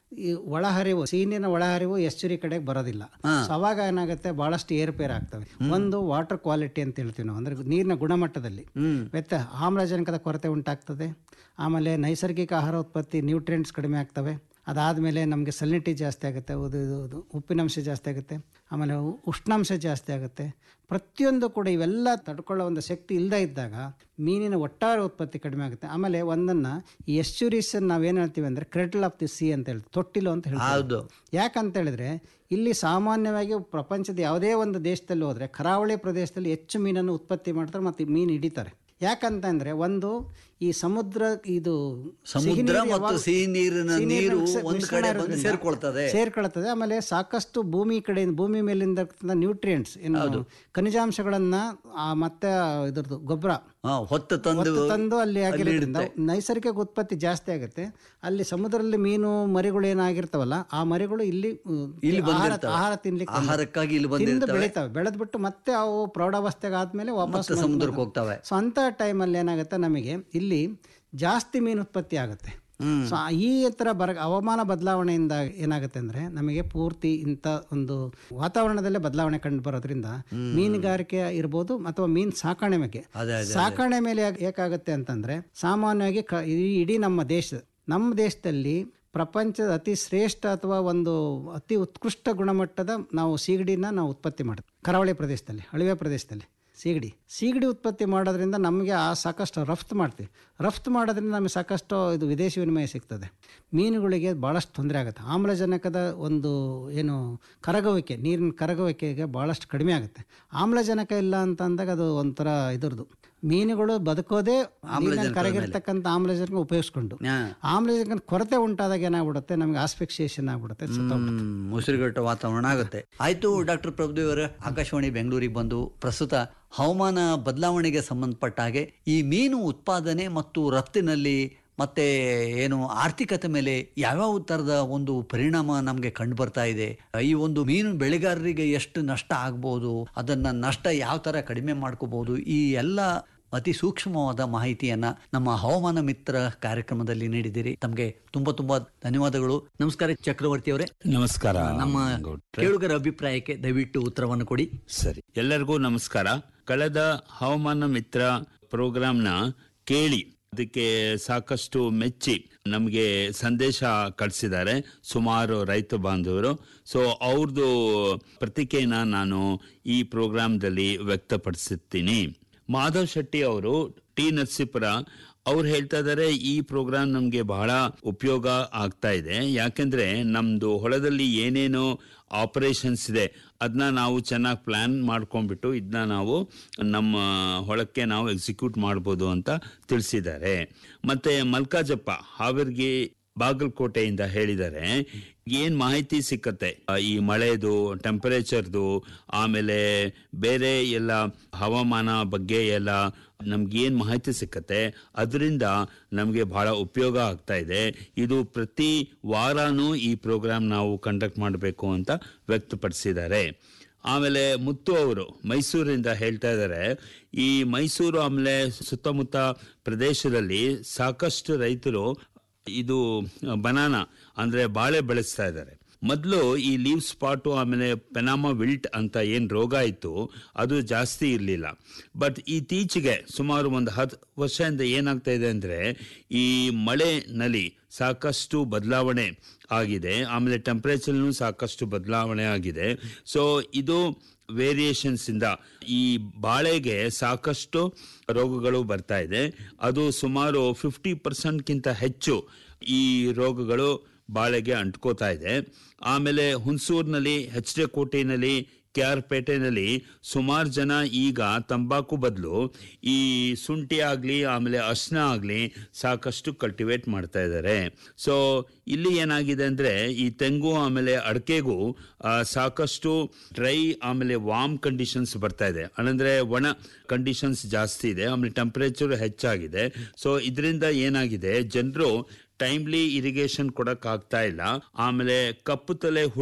ಈ ಒಳಹರಿವು ಸೀನಿನ ಒಳಹರಿವು ಎಚ್ಚುರಿ ಕಡೆಗೆ ಬರೋದಿಲ್ಲ ಸೊ ಅವಾಗ ಏನಾಗುತ್ತೆ ಬಹಳಷ್ಟು ಏರುಪೇರು ಆಗ್ತವೆ ಒಂದು ವಾಟರ್ ಕ್ವಾಲಿಟಿ ಅಂತ ಹೇಳ್ತೀವಿ ನಾವು ಅಂದ್ರೆ ನೀರಿನ ಗುಣಮಟ್ಟದಲ್ಲಿ ವ್ಯತ್ಯ ಆಮ್ಲಜನಕದ ಕೊರತೆ ಉಂಟಾಗ್ತದೆ ಆಮೇಲೆ ನೈಸರ್ಗಿಕ ಆಹಾರ ಉತ್ಪತ್ತಿ ನ್ಯೂಟ್ರಿಯೆಂಟ್ಸ್ ಕಡಿಮೆ ಆಗ್ತವೆ ಅದಾದಮೇಲೆ ನಮಗೆ ಸಲಿನಿಟಿ ಜಾಸ್ತಿ ಆಗುತ್ತೆ ಅದು ಇದು ಇದು ಉಪ್ಪಿನಂಶ ಜಾಸ್ತಿ ಆಗುತ್ತೆ ಆಮೇಲೆ ಉ- ಉಷ್ಣಾಂಶ ಜಾಸ್ತಿ ಆಗುತ್ತೆ ಪ್ರತಿಯೊಂದು ಕೂಡ ಇವೆಲ್ಲ ತಡ್ಕೊಳ್ಳೋ ಒಂದು ಶಕ್ತಿ ಇಲ್ಲದೇ ಇದ್ದಾಗ ಮೀನಿನ ಒಟ್ಟಾರೆ ಉತ್ಪತ್ತಿ ಕಡಿಮೆ ಆಗುತ್ತೆ ಆಮೇಲೆ ಒಂದನ್ನು ಈ ಎಸ್ಚುರೀಸ್ ನಾವೇನು ಹೇಳ್ತೀವಿ ಅಂದರೆ ಕ್ರೆಟಲ್ ಆಫ್ ದಿ ಸಿ ಅಂತ ಹೇಳ್ತೀವಿ ತೊಟ್ಟಿಲು ಅಂತ ಹೇಳ್ತೀವಿ ಹೌದು ಯಾಕಂತ ಹೇಳಿದ್ರೆ ಇಲ್ಲಿ ಸಾಮಾನ್ಯವಾಗಿ ಪ್ರಪಂಚದ ಯಾವುದೇ ಒಂದು ದೇಶದಲ್ಲಿ ಹೋದರೆ ಕರಾವಳಿ ಪ್ರದೇಶದಲ್ಲಿ ಹೆಚ್ಚು ಮೀನನ್ನು ಉತ್ಪತ್ತಿ ಮಾಡ್ತಾರೆ ಮತ್ತು ಮೀನು ಹಿಡಿತಾರೆ ಯಾಕಂತಂದ್ರೆ ಒಂದು ಈ ಸಮುದ್ರ ಇದು ಸಿಹಿ ಸಮುದ್ರ ನೀರು ಮತ್ತು ಯಾವಾಗ- ಸಿಹಿ ನೀರಿನ ಸಿಹಿ ನೀರಿನ ನೀರು ಮಿಶ್ರ- ಒಂದು ಮಿಶ್ರಣ ಕಡೆ ಬಂದು ಇರೋದ್ರಿಂದ ಸೇರ್ಕೊಳ್ತದೆ ಸೇರ್ಕೊಳ್ತದೆ ಆಮೇಲೆ ಸಾಕಷ್ಟು ಭೂಮಿ ಕಡೆಯಿಂದ ಭೂಮಿ ಮೇಲಿಂದ ನ್ಯೂಟ್ರಿಯೆಂಟ್ಸ್ ಏನು ಖನಿಜಾಂಶಗಳನ್ನ ಆ, ಮತ್ತೆ ಇದ್ರದ್ದು ಗೊಬ್ಬರ ಹಾ, ಹೊತ್ತು ತಂದು ಹೊತ್ತು ತಂದು ಅಲ್ಲಿ ಆಗಿರೋದ್ರಿಂದ ನೈಸರ್ಗಿಕ ಉತ್ಪತ್ತಿ ಜಾಸ್ತಿ ಆಗುತ್ತೆ ಅಲ್ಲಿ ಸಮುದ್ರದಲ್ಲಿ ಮೀನು ಮರಿಗಳು ಏನಾಗಿರ್ತಾವಲ್ಲ ಆ ಮರಿಗಳು ಇಲ್ಲಿ ಉ, ಇಲ್ಲಿ ಆಹಾರ ಬಂದಿರ್ತವೆ. ಆಹಾರ ತಿನ್ಲಿಕ್ಕೆ ಬಂದಿರ್ತವೆ. ಆಹಾರಕ್ಕಾಗಿ ಇಲ್ಲಿ ತಿಂದು ಬಂದಿರ್ತವೆ. ಬೆಳಿತಾವೆ ಬೆಳೆದ್ಬಿಟ್ಟು ಮತ್ತೆ ಅವು ಪ್ರೌಢಾವಸ್ಥೆಗೆ ಆದ್ಮೇಲೆ ವಾಪಸ್ ಮತ್ತೆ ಸಮುದ್ರಕ್ಕೆ ಹೋಗ್ತವೆ ಸೊ ಅಂಥ ಟೈಮಲ್ಲಿ ಏನಾಗುತ್ತೆ ನಮಗೆ ಇಲ್ಲಿ ಜಾಸ್ತಿ ಮೀನು ಉತ್ಪತ್ತಿ ಆಗುತ್ತೆ ಸೊ ಈ ಥರ ಬರ ಹವಾಮಾನ ಬದಲಾವಣೆಯಿಂದ ಏನಾಗುತ್ತೆ ಅಂದರೆ ನಮಗೆ ಪೂರ್ತಿ ಇಂಥ ಒಂದು ವಾತಾವರಣದಲ್ಲೇ ಬದಲಾವಣೆ ಕಂಡು ಬರೋದ್ರಿಂದ ಮೀನುಗಾರಿಕೆ ಇರ್ಬೋದು ಅಥವಾ ಮೀನು ಸಾಕಣೆ ಬಗ್ಗೆ ಅದೇ, ಸಾಕಣೆ ಮೇಲೆ ಯಾಕ್- ಏಕಾಗುತ್ತೆ ಅಂತಂದರೆ ಸಾಮಾನ್ಯವಾಗಿ ಕ ಈ ಇಡೀ ನಮ್ಮ ದೇಶ ನಮ್ಮ ದೇಶದಲ್ಲಿ ಪ್ರಪಂಚದ ಅತಿ ಶ್ರೇಷ್ಠ ಅಥವಾ ಒಂದು ಅತಿ ಉತ್ಕೃಷ್ಟ ಗುಣಮಟ್ಟದ ನಾವು ಸೀಗಡಿನ ನಾವು ಉತ್ಪತ್ತಿ ಮಾಡ್ತೀವಿ ಕರಾವಳಿ ಪ್ರದೇಶದಲ್ಲಿ ಅಳಿವೆ ಪ್ರದೇಶದಲ್ಲಿ ಸೀಗಡಿ ಸೀಗಡಿ ಉತ್ಪತ್ತಿ ಮಾಡೋದ್ರಿಂದ ನಮಗೆ ಆ ಸಾಕಷ್ಟು ರಫ್ತು ಮಾಡ್ತೀವಿ ರಫ್ತು ಮಾಡೋದ್ರಿಂದ ನಮಗೆ ಸಾಕಷ್ಟು ಇದು ವಿದೇಶಿ ವಿನಿಮಯ ಸಿಗ್ತದೆ ಮೀನುಗಳಿಗೆ ಭಾಳಷ್ಟು ತೊಂದರೆ ಆಗುತ್ತೆ ಆಮ್ಲಜನಕದ ಒಂದು ಏನು ಕರಗುವಿಕೆ ನೀರಿನ ಕರಗುವಿಕೆಗೆ ಭಾಳಷ್ಟು ಕಡಿಮೆ ಆಗುತ್ತೆ ಆಮ್ಲಜನಕ ಇಲ್ಲ ಅಂತ ಅಂದಾಗ ಅದು ಒಂಥರ ಇದ್ರದ್ದು ಮೀನುಗಳು ಬದುಕೋದೇ ನೀರಿನಲ್ಲಿ ಕರಗಿರ್ತಕ್ಕಂಥ ಆಮ್ಲಜನಕ ಉಪಯೋಗಿಸ್ಕೊಂಡು ಹಾ. ಆಮ್ಲಜನಕ ಕೊರತೆ ಉಂಟಾದಾಗ ಏನಾಗ್ಬಿಡುತ್ತೆ ನಮಗೆ ಆಸ್ಫಿಕ್ಸಿಯೇಷನ್ ಆಗ್ಬಿಡುತ್ತೆ ಸತ್ತೋಗ್ಬಿಡುತ್ತೆ. ಹ್ಮ್, ಉಸಿರುಗಟ್ಟ ವಾತಾವರಣ ಆಗುತ್ತೆ ಆಯ್ತು ಡಾಕ್ಟರ್ ಪ್ರಭುದೇವ್ ಅವರೇ ಆಕಾಶವಾಣಿ ಬೆಂಗಳೂರಿಗೆ ಬಂದು ಪ್ರಸ್ತುತ ಹವಾಮಾನ ಬದಲಾವಣೆಗೆ ಸಂಬಂಧಪಟ್ಟ ಹಾಗೆ ಈ ಮೀನು ಉತ್ಪಾದನೆ ಮತ್ತು ರಫ್ತಿನಲ್ಲಿ ಮತ್ತೆ ಏನು ಆರ್ಥಿಕತೆ ಮೇಲೆ ಯಾವ್ಯಾವ ಥರದ ಒಂದು ಪರಿಣಾಮ ನಮಗೆ ಕಂಡು ಬರ್ತಾ ಇದೆ ಈ ಒಂದು ಮೀನು ಬೆಳೆಗಾರರಿಗೆ ಎಷ್ಟು ನಷ್ಟ ಆಗ್ಬೋದು ಅದನ್ನ ನಷ್ಟ ಯಾವ ಥರ ಕಡಿಮೆ ಮಾಡ್ಕೋಬಹುದು ಈ ಎಲ್ಲ ಅತಿ ಸೂಕ್ಷ್ಮವಾದ ಮಾಹಿತಿಯನ್ನ ನಮ್ಮ ಹವಾಮಾನ ಮಿತ್ರ ಕಾರ್ಯಕ್ರಮದಲ್ಲಿ ನೀಡಿದ್ದೀರಿ ತಮಗೆ ತುಂಬಾ ತುಂಬಾ ಧನ್ಯವಾದಗಳು ನಮಸ್ಕಾರ ಚಕ್ರವರ್ತಿ ಅವರೇ ನಮಸ್ಕಾರ ನಮ್ಮ ಗೌಡ್ರೆ. ಕೇಳುಗರ ಅಭಿಪ್ರಾಯಕ್ಕೆ ದಯವಿಟ್ಟು ಉತ್ತರವನ್ನು ಕೊಡಿ ಸರಿ ಎಲ್ಲರಿಗೂ ನಮಸ್ಕಾರ ಕಳೆದ ಹವಾಮಾನ ಮಿತ್ರ ಪ್ರೋಗ್ರಾಂನ ಕೇಳಿ ಅದಕ್ಕೆ ಸಾಕಷ್ಟು ಮೆಚ್ಚಿ ನಮಗೆ ಸಂದೇಶ ಕಳಿಸಿದ್ದಾರೆ ಸುಮಾರು ರೈತ ಬಾಂಧವರು ಸೊ ಅವ್ರದ್ದು ಪ್ರತಿಕೆಯನ್ನ ನಾನು ಈ ಪ್ರೋಗ್ರಾಂದಲ್ಲಿ ವ್ಯಕ್ತಪಡಿಸುತ್ತೀನಿ ಮಾಧವ್ ಶೆಟ್ಟಿ ಅವರು ಟಿ ನರಸೀಪುರ ಅವ್ರು ಹೇಳ್ತಾ ಇದ್ದಾರೆ ಈ ಪ್ರೋಗ್ರಾಮ್ ನಮಗೆ ಬಹಳ ಉಪಯೋಗ ಆಗ್ತಾ ಇದೆ ಯಾಕೆಂದ್ರೆ ನಮ್ದು ಹೊಲದಲ್ಲಿ ಏನೇನು ಆಪರೇಷನ್ಸ್ ಇದೆ ಅದನ್ನ ನಾವು ಚೆನ್ನಾಗಿ ಪ್ಲಾನ್ ಮಾಡ್ಕೊಂಡ್ಬಿಟ್ಟು ಇದನ್ನ ನಾವು ನಮ್ಮ ಹೊಳಕ್ಕೆ ನಾವು ಎಕ್ಸಿಕ್ಯೂಟ್ ಮಾಡ್ಬೋದು ಅಂತ ತಿಳಿಸಿದ್ದಾರೆ ಮತ್ತೆ ಮಲ್ಕಾಜಪ್ಪ ಹಾವೇರಿಗೆ ಬಾಗಲಕೋಟೆಯಿಂದ ಹೇಳಿದ್ದಾರೆ ಏನ್ ಮಾಹಿತಿ ಸಿಕ್ಕತ್ತೆ ಆ, ಈ ಮಳೆದು ಟೆಂಪರೇಚರ್ದು ಆಮೇಲೆ ಬೇರೆ ಎಲ್ಲ ಹವಾಮಾನ ಬಗ್ಗೆ ಎಲ್ಲ ನಮ್ಗೆ ಏನ್ ಮಾಹಿತಿ ಸಿಕ್ಕತ್ತೆ ಅದರಿಂದ ನಮಗೆ ಬಹಳ ಉಪಯೋಗ ಆಗ್ತಾ ಇದೆ ಇದು ಪ್ರತಿ ವಾರಾನೂ ಈ ಪ್ರೋಗ್ರಾಮ್ ನಾವು ಕಂಡಕ್ಟ್ ಮಾಡಬೇಕು ಅಂತ ವ್ಯಕ್ತಪಡಿಸಿದ್ದಾರೆ ಆಮೇಲೆ ಮುತ್ತು ಅವರು ಮೈಸೂರಿಂದ ಹೇಳ್ತಾ ಇದ್ದಾರೆ ಈ ಮೈಸೂರು ಆಮೇಲೆ ಸುತ್ತಮುತ್ತ ಪ್ರದೇಶದಲ್ಲಿ ಸಾಕಷ್ಟು ರೈತರು ಇದು ಬನಾನ ಅಂದ್ರೆ ಬಾಳೆ ಬೆಳೆಸ್ತಾ ಇದ್ದಾರೆ ಮೊದಲು ಈ ಲೀವ್ ಸ್ಪಾಟು ಆಮೇಲೆ ಪೆನಾಮ ವಿಲ್ಟ್ ಅಂತ ಏನು ರೋಗ ಇತ್ತು ಅದು ಜಾಸ್ತಿ ಇರಲಿಲ್ಲ ಬಟ್ ಇತ್ತೀಚೆಗೆ ಸುಮಾರು ಒಂದು ಹತ್ತು ವರ್ಷದಿಂದ ಏನಾಗ್ತಾ ಇದೆ ಅಂದರೆ ಈ ಮಳೆನಲ್ಲಿ ಸಾಕಷ್ಟು ಬದಲಾವಣೆ ಆಗಿದೆ ಆಮೇಲೆ ಟೆಂಪ್ರೇಚರ್ನು ಸಾಕಷ್ಟು ಬದಲಾವಣೆ ಆಗಿದೆ ಸೊ ಇದು ವೇರಿಯೇಷನ್ಸ್ ಇಂದ ಈ ಬಾಳೆಗೆ ಸಾಕಷ್ಟು ರೋಗಗಳು ಬರ್ತಾ ಇದೆ ಅದು ಸುಮಾರು ಫಿಫ್ಟಿ ಪರ್ಸೆಂಟ್ಗಿಂತ ಹೆಚ್ಚು ಈ ರೋಗಗಳು ಬಾಳೆಗೆ ಅಂಟ್ಕೋತಾ ಇದೆ ಆಮೇಲೆ ಹುಣಸೂರಿನಲ್ಲಿ ಎಚ್ ಡಿ ಕೋಟೆನಲ್ಲಿ ಕೆ ಆರ್ ಪೇಟೆನಲ್ಲಿ ಸುಮಾರು ಜನ ಈಗ ತಂಬಾಕು ಬದಲು ಈ ಶುಂಠಿ ಆಗಲಿ ಆಮೇಲೆ ಅರ್ಶನ ಆಗಲಿ ಸಾಕಷ್ಟು ಕಲ್ಟಿವೇಟ್ ಮಾಡ್ತಾ ಇದ್ದಾರೆ ಸೊ ಇಲ್ಲಿ ಏನಾಗಿದೆ ಅಂದರೆ ಈ ತೆಂಗು ಆಮೇಲೆ ಅಡಕೆಗೂ ಆ, ಸಾಕಷ್ಟು ಡ್ರೈ ಆಮೇಲೆ ವಾಮ್ ಕಂಡೀಷನ್ಸ್ ಬರ್ತಾ ಇದೆ ಅಂದರೆ ಒಣ ಕಂಡೀಷನ್ಸ್ ಜಾಸ್ತಿ ಇದೆ ಆಮೇಲೆ ಟೆಂಪರೇಚರ್ ಹೆಚ್ಚಾಗಿದೆ ಸೊ ಇದರಿಂದ ಏನಾಗಿದೆ ಜನರು ಟೈಮ್ಲಿ ಇರಿಗೇಷನ್ ಕೊಡಕ್ ಆಗ್ತಾ ಇಲ್ಲ ಆಮೇಲೆ ಕಪ್ಪು ತಲೆ ಹುಳು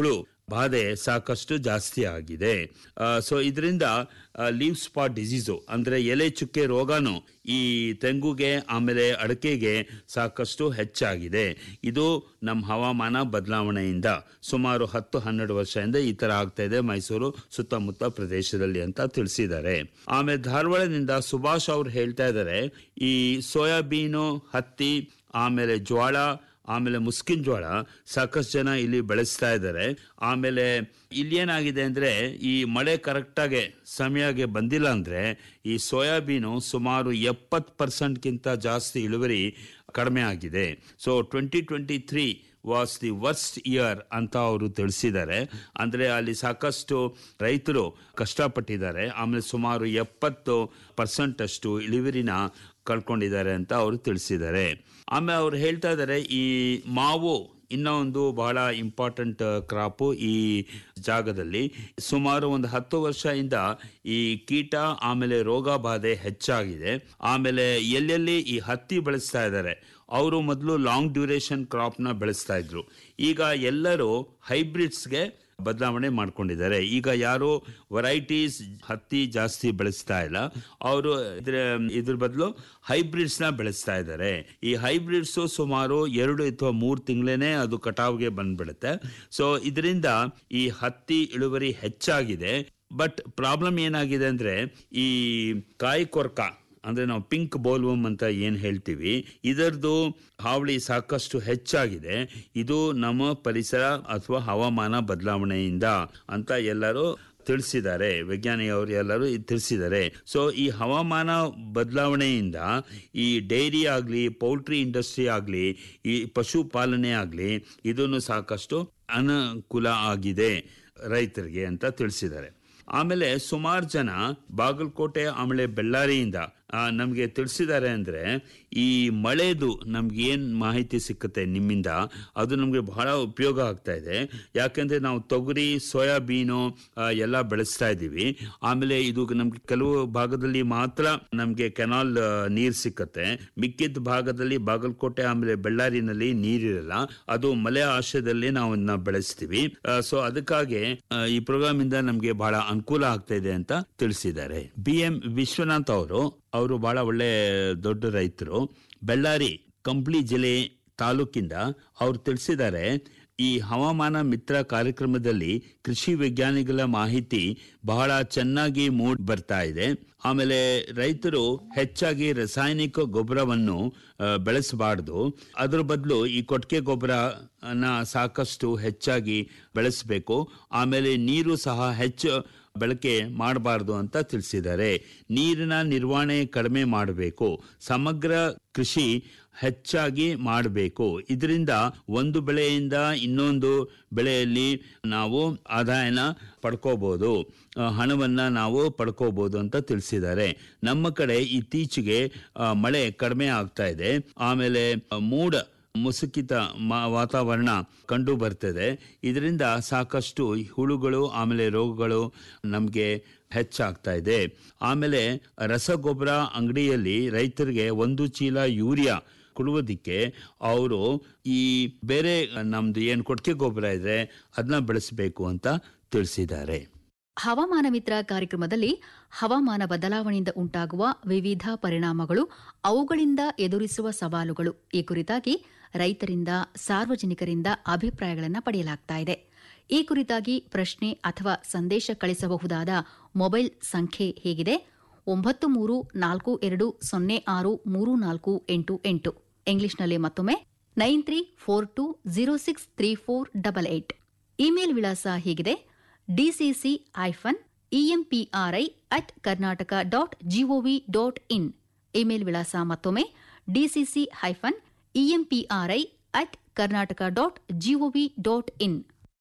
ಬಾಧೆ ಸಾಕಷ್ಟು ಜಾಸ್ತಿ ಆಗಿದೆ ಸೊ ಇದರಿಂದ ಲೀವ್ ಸ್ಪಾಟ್ ಡಿಸೀಸು ಅಂದರೆ ಎಲೆ ಚುಕ್ಕೆ ರೋಗನು ಈ ತೆಂಗುಗೆ ಆಮೇಲೆ ಅಡಕೆಗೆ ಸಾಕಷ್ಟು ಹೆಚ್ಚಾಗಿದೆ ಇದು ನಮ್ಮ ಹವಾಮಾನ ಬದಲಾವಣೆಯಿಂದ ಸುಮಾರು ಹತ್ತು ಹನ್ನೆರಡು ವರ್ಷದಿಂದ ಈ ಥರ ಆಗ್ತಾ ಇದೆ ಮೈಸೂರು ಸುತ್ತಮುತ್ತ ಪ್ರದೇಶದಲ್ಲಿ ಅಂತ ತಿಳಿಸಿದ್ದಾರೆ ಆಮೇಲೆ ಧಾರವಾಡದಿಂದ ಸುಭಾಷ್ ಅವ್ರು ಹೇಳ್ತಾ ಇದ್ದಾರೆ ಈ ಸೋಯಾಬೀನು ಹತ್ತಿ ಆಮೇಲೆ ಜ್ವಾಳ ಆಮೇಲೆ ಮುಸ್ಕಿನ್ ಜೋಳ ಸಾಕಷ್ಟು ಜನ ಇಲ್ಲಿ ಬೆಳೆಸ್ತಾ ಇದ್ದಾರೆ ಆಮೇಲೆ ಇಲ್ಲೇನಾಗಿದೆ ಅಂದರೆ ಈ ಮಳೆ ಕರೆಕ್ಟಾಗಿ ಸಮಯಕ್ಕೆ ಬಂದಿಲ್ಲ ಅಂದರೆ ಈ ಸೋಯಾಬೀನು ಸುಮಾರು ಎಪ್ಪತ್ತು ಪರ್ಸೆಂಟ್ಗಿಂತ ಜಾಸ್ತಿ ಇಳುವರಿ ಕಡಿಮೆ ಆಗಿದೆ so twenty twenty three was the worst year ಅಂತ ಅವರು ತಿಳಿಸಿದ್ದಾರೆ ಅಂದರೆ ಅಲ್ಲಿ ಸಾಕಷ್ಟು ರೈತರು ಕಷ್ಟಪಟ್ಟಿದ್ದಾರೆ ಆಮೇಲೆ ಸುಮಾರು ಎಪ್ಪತ್ತು ಪರ್ಸೆಂಟ್ ಅಷ್ಟು ಇಳುವರಿನ ಕಳ್ಕೊಂಡಿದ್ದಾರೆ ಅಂತ ಅವರು ತಿಳಿಸಿದ್ದಾರೆ ಆಮೇಲೆ ಅವ್ರು ಹೇಳ್ತಾ ಇದ್ದಾರೆ ಈ ಮಾವು ಇನ್ನೂ ಒಂದು ಬಹಳ ಇಂಪಾರ್ಟೆಂಟ್ ಕ್ರಾಪು ಈ ಜಾಗದಲ್ಲಿ ಸುಮಾರು ಒಂದು ಹತ್ತು ವರ್ಷದಿಂದ ಈ ಕೀಟ ಆಮೇಲೆ ರೋಗ ಬಾಧೆ ಹೆಚ್ಚಾಗಿದೆ ಆಮೇಲೆ ಎಲ್ಲೆಲ್ಲಿ ಈ ಹತ್ತಿ ಬೆಳೆಸ್ತಾ ಇದ್ದಾರೆ ಅವರು ಮೊದಲು ಲಾಂಗ್ ಡ್ಯೂರೇಷನ್ ಕ್ರಾಪ್ನ ಬೆಳೆಸ್ತಾ ಇದ್ರು ಈಗ ಎಲ್ಲರೂ ಹೈಬ್ರಿಡ್ಸ್ಗೆ ಬದಲಾವಣೆ ಮಾಡ್ಕೊಂಡಿದ್ದಾರೆ ಈಗ ಯಾರು ವೆರೈಟೀಸ್ ಹತ್ತಿ ಜಾಸ್ತಿ ಬೆಳೆಸ್ತಾ ಇಲ್ಲ ಅವರು ಇದ್ರ ಇದ್ರ ಬದಲು ಹೈಬ್ರಿಡ್ಸ್ನ ಬೆಳೆಸ್ತಾ ಇದ್ದಾರೆ ಈ ಹೈಬ್ರಿಡ್ಸು ಸುಮಾರು ಎರಡು ಅಥವಾ ಮೂರು ತಿಂಗಳೇ ಅದು ಕಟಾವ್ಗೆ ಬಂದ್ಬಿಡುತ್ತೆ ಸೊ ಇದರಿಂದ ಈ ಹತ್ತಿ ಇಳುವರಿ ಹೆಚ್ಚಾಗಿದೆ ಬಟ್ ಪ್ರಾಬ್ಲಮ್ ಏನಾಗಿದೆ ಅಂದ್ರೆ ಈ ಕಾಯಿ ಕೊರ್ಕ ಅಂದ್ರೆ ನಾವು ಪಿಂಕ್ ಬೋಲ್ವಮ್ ಅಂತ ಏನು ಹೇಳ್ತೀವಿ ಇದರದು ಹಾವಳಿ ಸಾಕಷ್ಟು ಹೆಚ್ಚಾಗಿದೆ ಇದು ನಮ್ಮ ಪರಿಸರ ಅಥವಾ ಹವಾಮಾನ ಬದಲಾವಣೆಯಿಂದ ಅಂತ ಎಲ್ಲರೂ ತಿಳಿಸಿದ್ದಾರೆ ವಿಜ್ಞಾನಿಯವರು ಎಲ್ಲರೂ ಇದ್ ತಿಳಿಸಿದ್ದಾರೆ ಸೊ ಈ ಹವಾಮಾನ ಬದಲಾವಣೆಯಿಂದ ಈ ಡೈರಿ ಆಗಲಿ ಪೌಲ್ಟ್ರಿ ಇಂಡಸ್ಟ್ರಿ ಆಗಲಿ ಈ ಪಶುಪಾಲನೆ ಆಗಲಿ ಇದನ್ನು ಸಾಕಷ್ಟು ಅನುಕೂಲ ಆಗಿದೆ ರೈತರಿಗೆ ಅಂತ ತಿಳಿಸಿದ್ದಾರೆ ಆಮೇಲೆ ಸುಮಾರು ಜನ ಬಾಗಲಕೋಟೆ ಆಮೇಲೆ ಬೆಳ್ಳಾರಿಯಿಂದ ನಮಗೆ ತಿಳಿಸಿದ್ದಾರೆ ಅಂದರೆ ಈ ಮಳೆದು ನಮ್ಗೆ ಏನು ಮಾಹಿತಿ ಸಿಕ್ಕುತ್ತೆ ನಿಮ್ಮಿಂದ ಅದು ನಮಗೆ ಬಹಳ ಉಪಯೋಗ ಆಗ್ತಾ ಇದೆ ಯಾಕೆಂದರೆ ನಾವು ತೊಗರಿ ಸೋಯಾಬೀನು ಆ, ಎಲ್ಲ ಬೆಳೆಸ್ತಾ ಇದ್ದೀವಿ ಆಮೇಲೆ ಇದು ನಮ್ಗೆ ಕೆಲವು ಭಾಗದಲ್ಲಿ ಮಾತ್ರ ನಮಗೆ ಕೆನಾಲ್ ನೀರು ಸಿಕ್ಕತ್ತೆ ಮಿಕ್ಕಿದ ಭಾಗದಲ್ಲಿ ಬಾಗಲಕೋಟೆ ಆಮೇಲೆ ಬೆಳ್ಳಾರಿನಲ್ಲಿ ನೀರಿರಲ್ಲ ಅದು ಮಲೆ ಆಶ್ರಯದಲ್ಲಿ ನಾವು ಇದನ್ನ ಬೆಳೆಸ್ತೀವಿ ಸೊ ಅದಕ್ಕಾಗಿ ಆ, ಈ ಪ್ರೋಗ್ರಾಮ್ ಇಂದ ನಮಗೆ ಬಹಳ ಅನುಕೂಲ ಆಗ್ತಾ ಇದೆ ಅಂತ ತಿಳಿಸಿದ್ದಾರೆ ಬಿ ಎಂ ವಿಶ್ವನಾಥ್ ಅವರು ಅವರು ಬಹಳ ಒಳ್ಳೆ ದೊಡ್ಡ ರೈತರು ಬೆಳ್ಳಾರಿ ಕಂಪ್ಲಿ ಜಿಲ್ಲೆ ತಾಲೂಕಿಂದ ಅವ್ರು ತಿಳಿಸಿದ್ದಾರೆ ಈ ಹವಾಮಾನ ಮಿತ್ರ ಕಾರ್ಯಕ್ರಮದಲ್ಲಿ ಕೃಷಿ ವಿಜ್ಞಾನಿಗಳ ಮಾಹಿತಿ ಬಹಳ ಚೆನ್ನಾಗಿ ಮೂಡ್ ಬರ್ತಾ ಇದೆ ಆಮೇಲೆ ರೈತರು ಹೆಚ್ಚಾಗಿ ರಾಸಾಯನಿಕ ಗೊಬ್ಬರವನ್ನು ಆ, ಬೆಳೆಸಬಾರ್ದು ಅದ್ರ ಬದಲು ಈ ಕೊಟ್ಟಿಗೆ ಗೊಬ್ಬರನ ಸಾಕಷ್ಟು ಹೆಚ್ಚಾಗಿ ಬೆಳೆಸಬೇಕು ಆಮೇಲೆ ನೀರು ಸಹ ಹೆಚ್ಚು ಬಳಕೆ ಮಾಡಬಾರ್ದು ಅಂತ ತಿಳಿಸಿದ್ದಾರೆ ನೀರಿನ ನಿರ್ವಹಣೆ ಕಡಿಮೆ ಮಾಡಬೇಕು ಸಮಗ್ರ ಕೃಷಿ ಹೆಚ್ಚಾಗಿ ಮಾಡಬೇಕು ಇದರಿಂದ ಒಂದು ಬೆಳೆಯಿಂದ ಇನ್ನೊಂದು ಬೆಳೆಯಲ್ಲಿ ನಾವು ಆದಾಯನ ಪಡ್ಕೋಬಹುದು ಆ, ಹಣವನ್ನ ನಾವು ಪಡ್ಕೋಬಹುದು ಅಂತ ತಿಳಿಸಿದ್ದಾರೆ ನಮ್ಮ ಕಡೆ ಇತ್ತೀಚೆಗೆ ಆ, ಮಳೆ ಕಡಿಮೆ ಆಗ್ತಾ ಇದೆ ಆಮೇಲೆ ಆ, ಮೋಡ ಮುಸುಕಿತ ಮ- ವಾತಾವರಣ ಕಂಡು ಬರ್ತದೆ ಇದರಿಂದ ಸಾಕಷ್ಟು ಹುಳುಗಳು ಆಮೇಲೆ ರೋಗಗಳು ನಮಗೆ ಹೆಚ್ಚಾಗ್ತಾ ಇದೆ ಆಮೇಲೆ ರಸಗೊಬ್ಬರ ಅಂಗಡಿಯಲ್ಲಿ ರೈತರಿಗೆ ಒಂದು ಚೀಲ ಯೂರಿಯಾ ಕೊಡುವುದಕ್ಕೆ ಅವರು ಈ ಬೇರೆ ನಮ್ದು ಏನು ಕೊಟ್ಟಿಗೆ ಗೊಬ್ಬರ ಇದೆ ಅದನ್ನ ಬೆಳೆಸಬೇಕು ಅಂತ ತಿಳಿಸಿದ್ದಾರೆ ಹವಾಮಾನ ಮಿತ್ರ ಕಾರ್ಯಕ್ರಮದಲ್ಲಿ ಹವಾಮಾನ ಬದಲಾವಣೆಯಿಂದ ಉಂಟಾಗುವ ವಿವಿಧ ಪರಿಣಾಮಗಳು ಅವುಗಳಿಂದ ಎದುರಿಸುವ ಸವಾಲುಗಳು ಈ ಕುರಿತಾಗಿ ರೈತರಿಂದ ಸಾರ್ವಜನಿಕರಿಂದ ಅಭಿಪ್ರಾಯಗಳನ್ನು ಪಡೆಯಲಾಗ್ತಾ ಇದೆ ಈ ಕುರಿತಾಗಿ ಪ್ರಶ್ನೆ ಅಥವಾ ಸಂದೇಶ ಕಳಿಸಬಹುದಾದ ಮೊಬೈಲ್ ಸಂಖ್ಯೆ ಹೇಗಿದೆ ಒಂಬತ್ತು ಮೂರು ನಾಲ್ಕು ಎರಡು ಸೊನ್ನೆ ಆರು ಮೂರು ನಾಲ್ಕು ಎಂಟು ಎಂಟು ಇಂಗ್ಲಿಷ್ನಲ್ಲಿ ಮತ್ತೊಮ್ಮೆ nine three four two zero six three four double eight email ವಿಳಾಸ ಹೀಗಿದೆ DCC hyphen EMPRI at Karnataka dot GOV dot in email ವಿಳಾಸ ಮತ್ತೊಮ್ಮೆ DCC hyphen EMPRI at Karnataka dot GOV dot in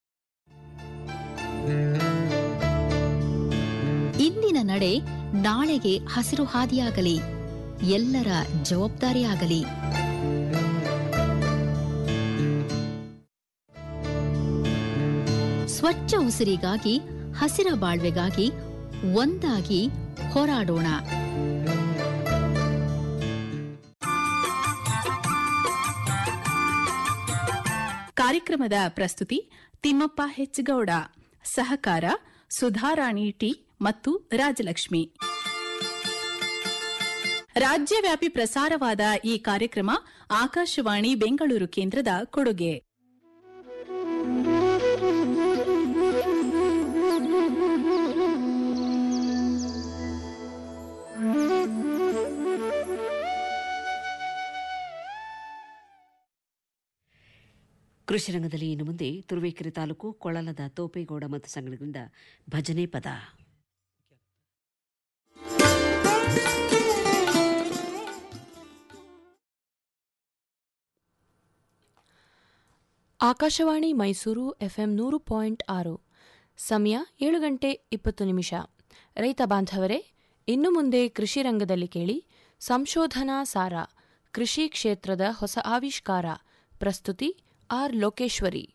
ಇಂದಿನ ನಡೆ ನಾಳೆಗೆ ಹಸಿರು ಹಾದಿಯಾಗಲಿ ಎಲ್ಲರ ಜವಾಬ್ದಾರಿಯಾಗಲಿ ಸ್ವಚ್ಛ ಉಸಿರಿಗಾಗಿ ಹಸಿರ ಬಾಳ್ವೆಗಾಗಿ ಒಂದಾಗಿ ಹೋರಾಡೋಣ ಕಾರ್ಯಕ್ರಮದ ಪ್ರಸ್ತುತಿ ತಿಮ್ಮಪ್ಪ ಹೆಚ್ಗೌಡ ಸಹಕಾರ ಸುಧಾರಾಣಿ ಟಿ ಮತ್ತು ರಾಜಲಕ್ಷ್ಮಿ ರಾಜ್ಯವ್ಯಾಪಿ ಪ್ರಸಾರವಾದ ಈ ಕಾರ್ಯಕ್ರಮ ಆಕಾಶವಾಣಿ ಬೆಂಗಳೂರು ಕೇಂದ್ರದ ಕೊಡುಗೆ ಕೃಷಿ ರಂಗದಲ್ಲಿ ಇನ್ನು ಮುಂದೆ ತುರುವೇಕೆರೆ ತಾಲೂಕು ಕೊಳಲದ ತೋಪೇಗೌಡ ಮತ್ತು ಸಂಘಗಳಿಂದ ಭಜನೆ ಪದ ಆಕಾಶವಾಣಿ ಮೈಸೂರು ಎಫ್ಎಂ ನೂರು ಪಾಯಿಂಟ್ ಆರು ಸಮಯ ಏಳು ಗಂಟೆ ಇಪ್ಪತ್ತು ನಿಮಿಷ ರೈತ ಬಾಂಧವರೇ ಇನ್ನು ಮುಂದೆ ಕೃಷಿ ರಂಗದಲ್ಲಿ ಕೇಳಿ ಸಂಶೋಧನಾ ಸಾರ ಕೃಷಿ ಕ್ಷೇತ್ರದ ಹೊಸ ಆವಿಷ್ಕಾರ ಪ್ರಸ್ತುತಿ ಆರ್ ಲೋಕೇಶ್ವರಿ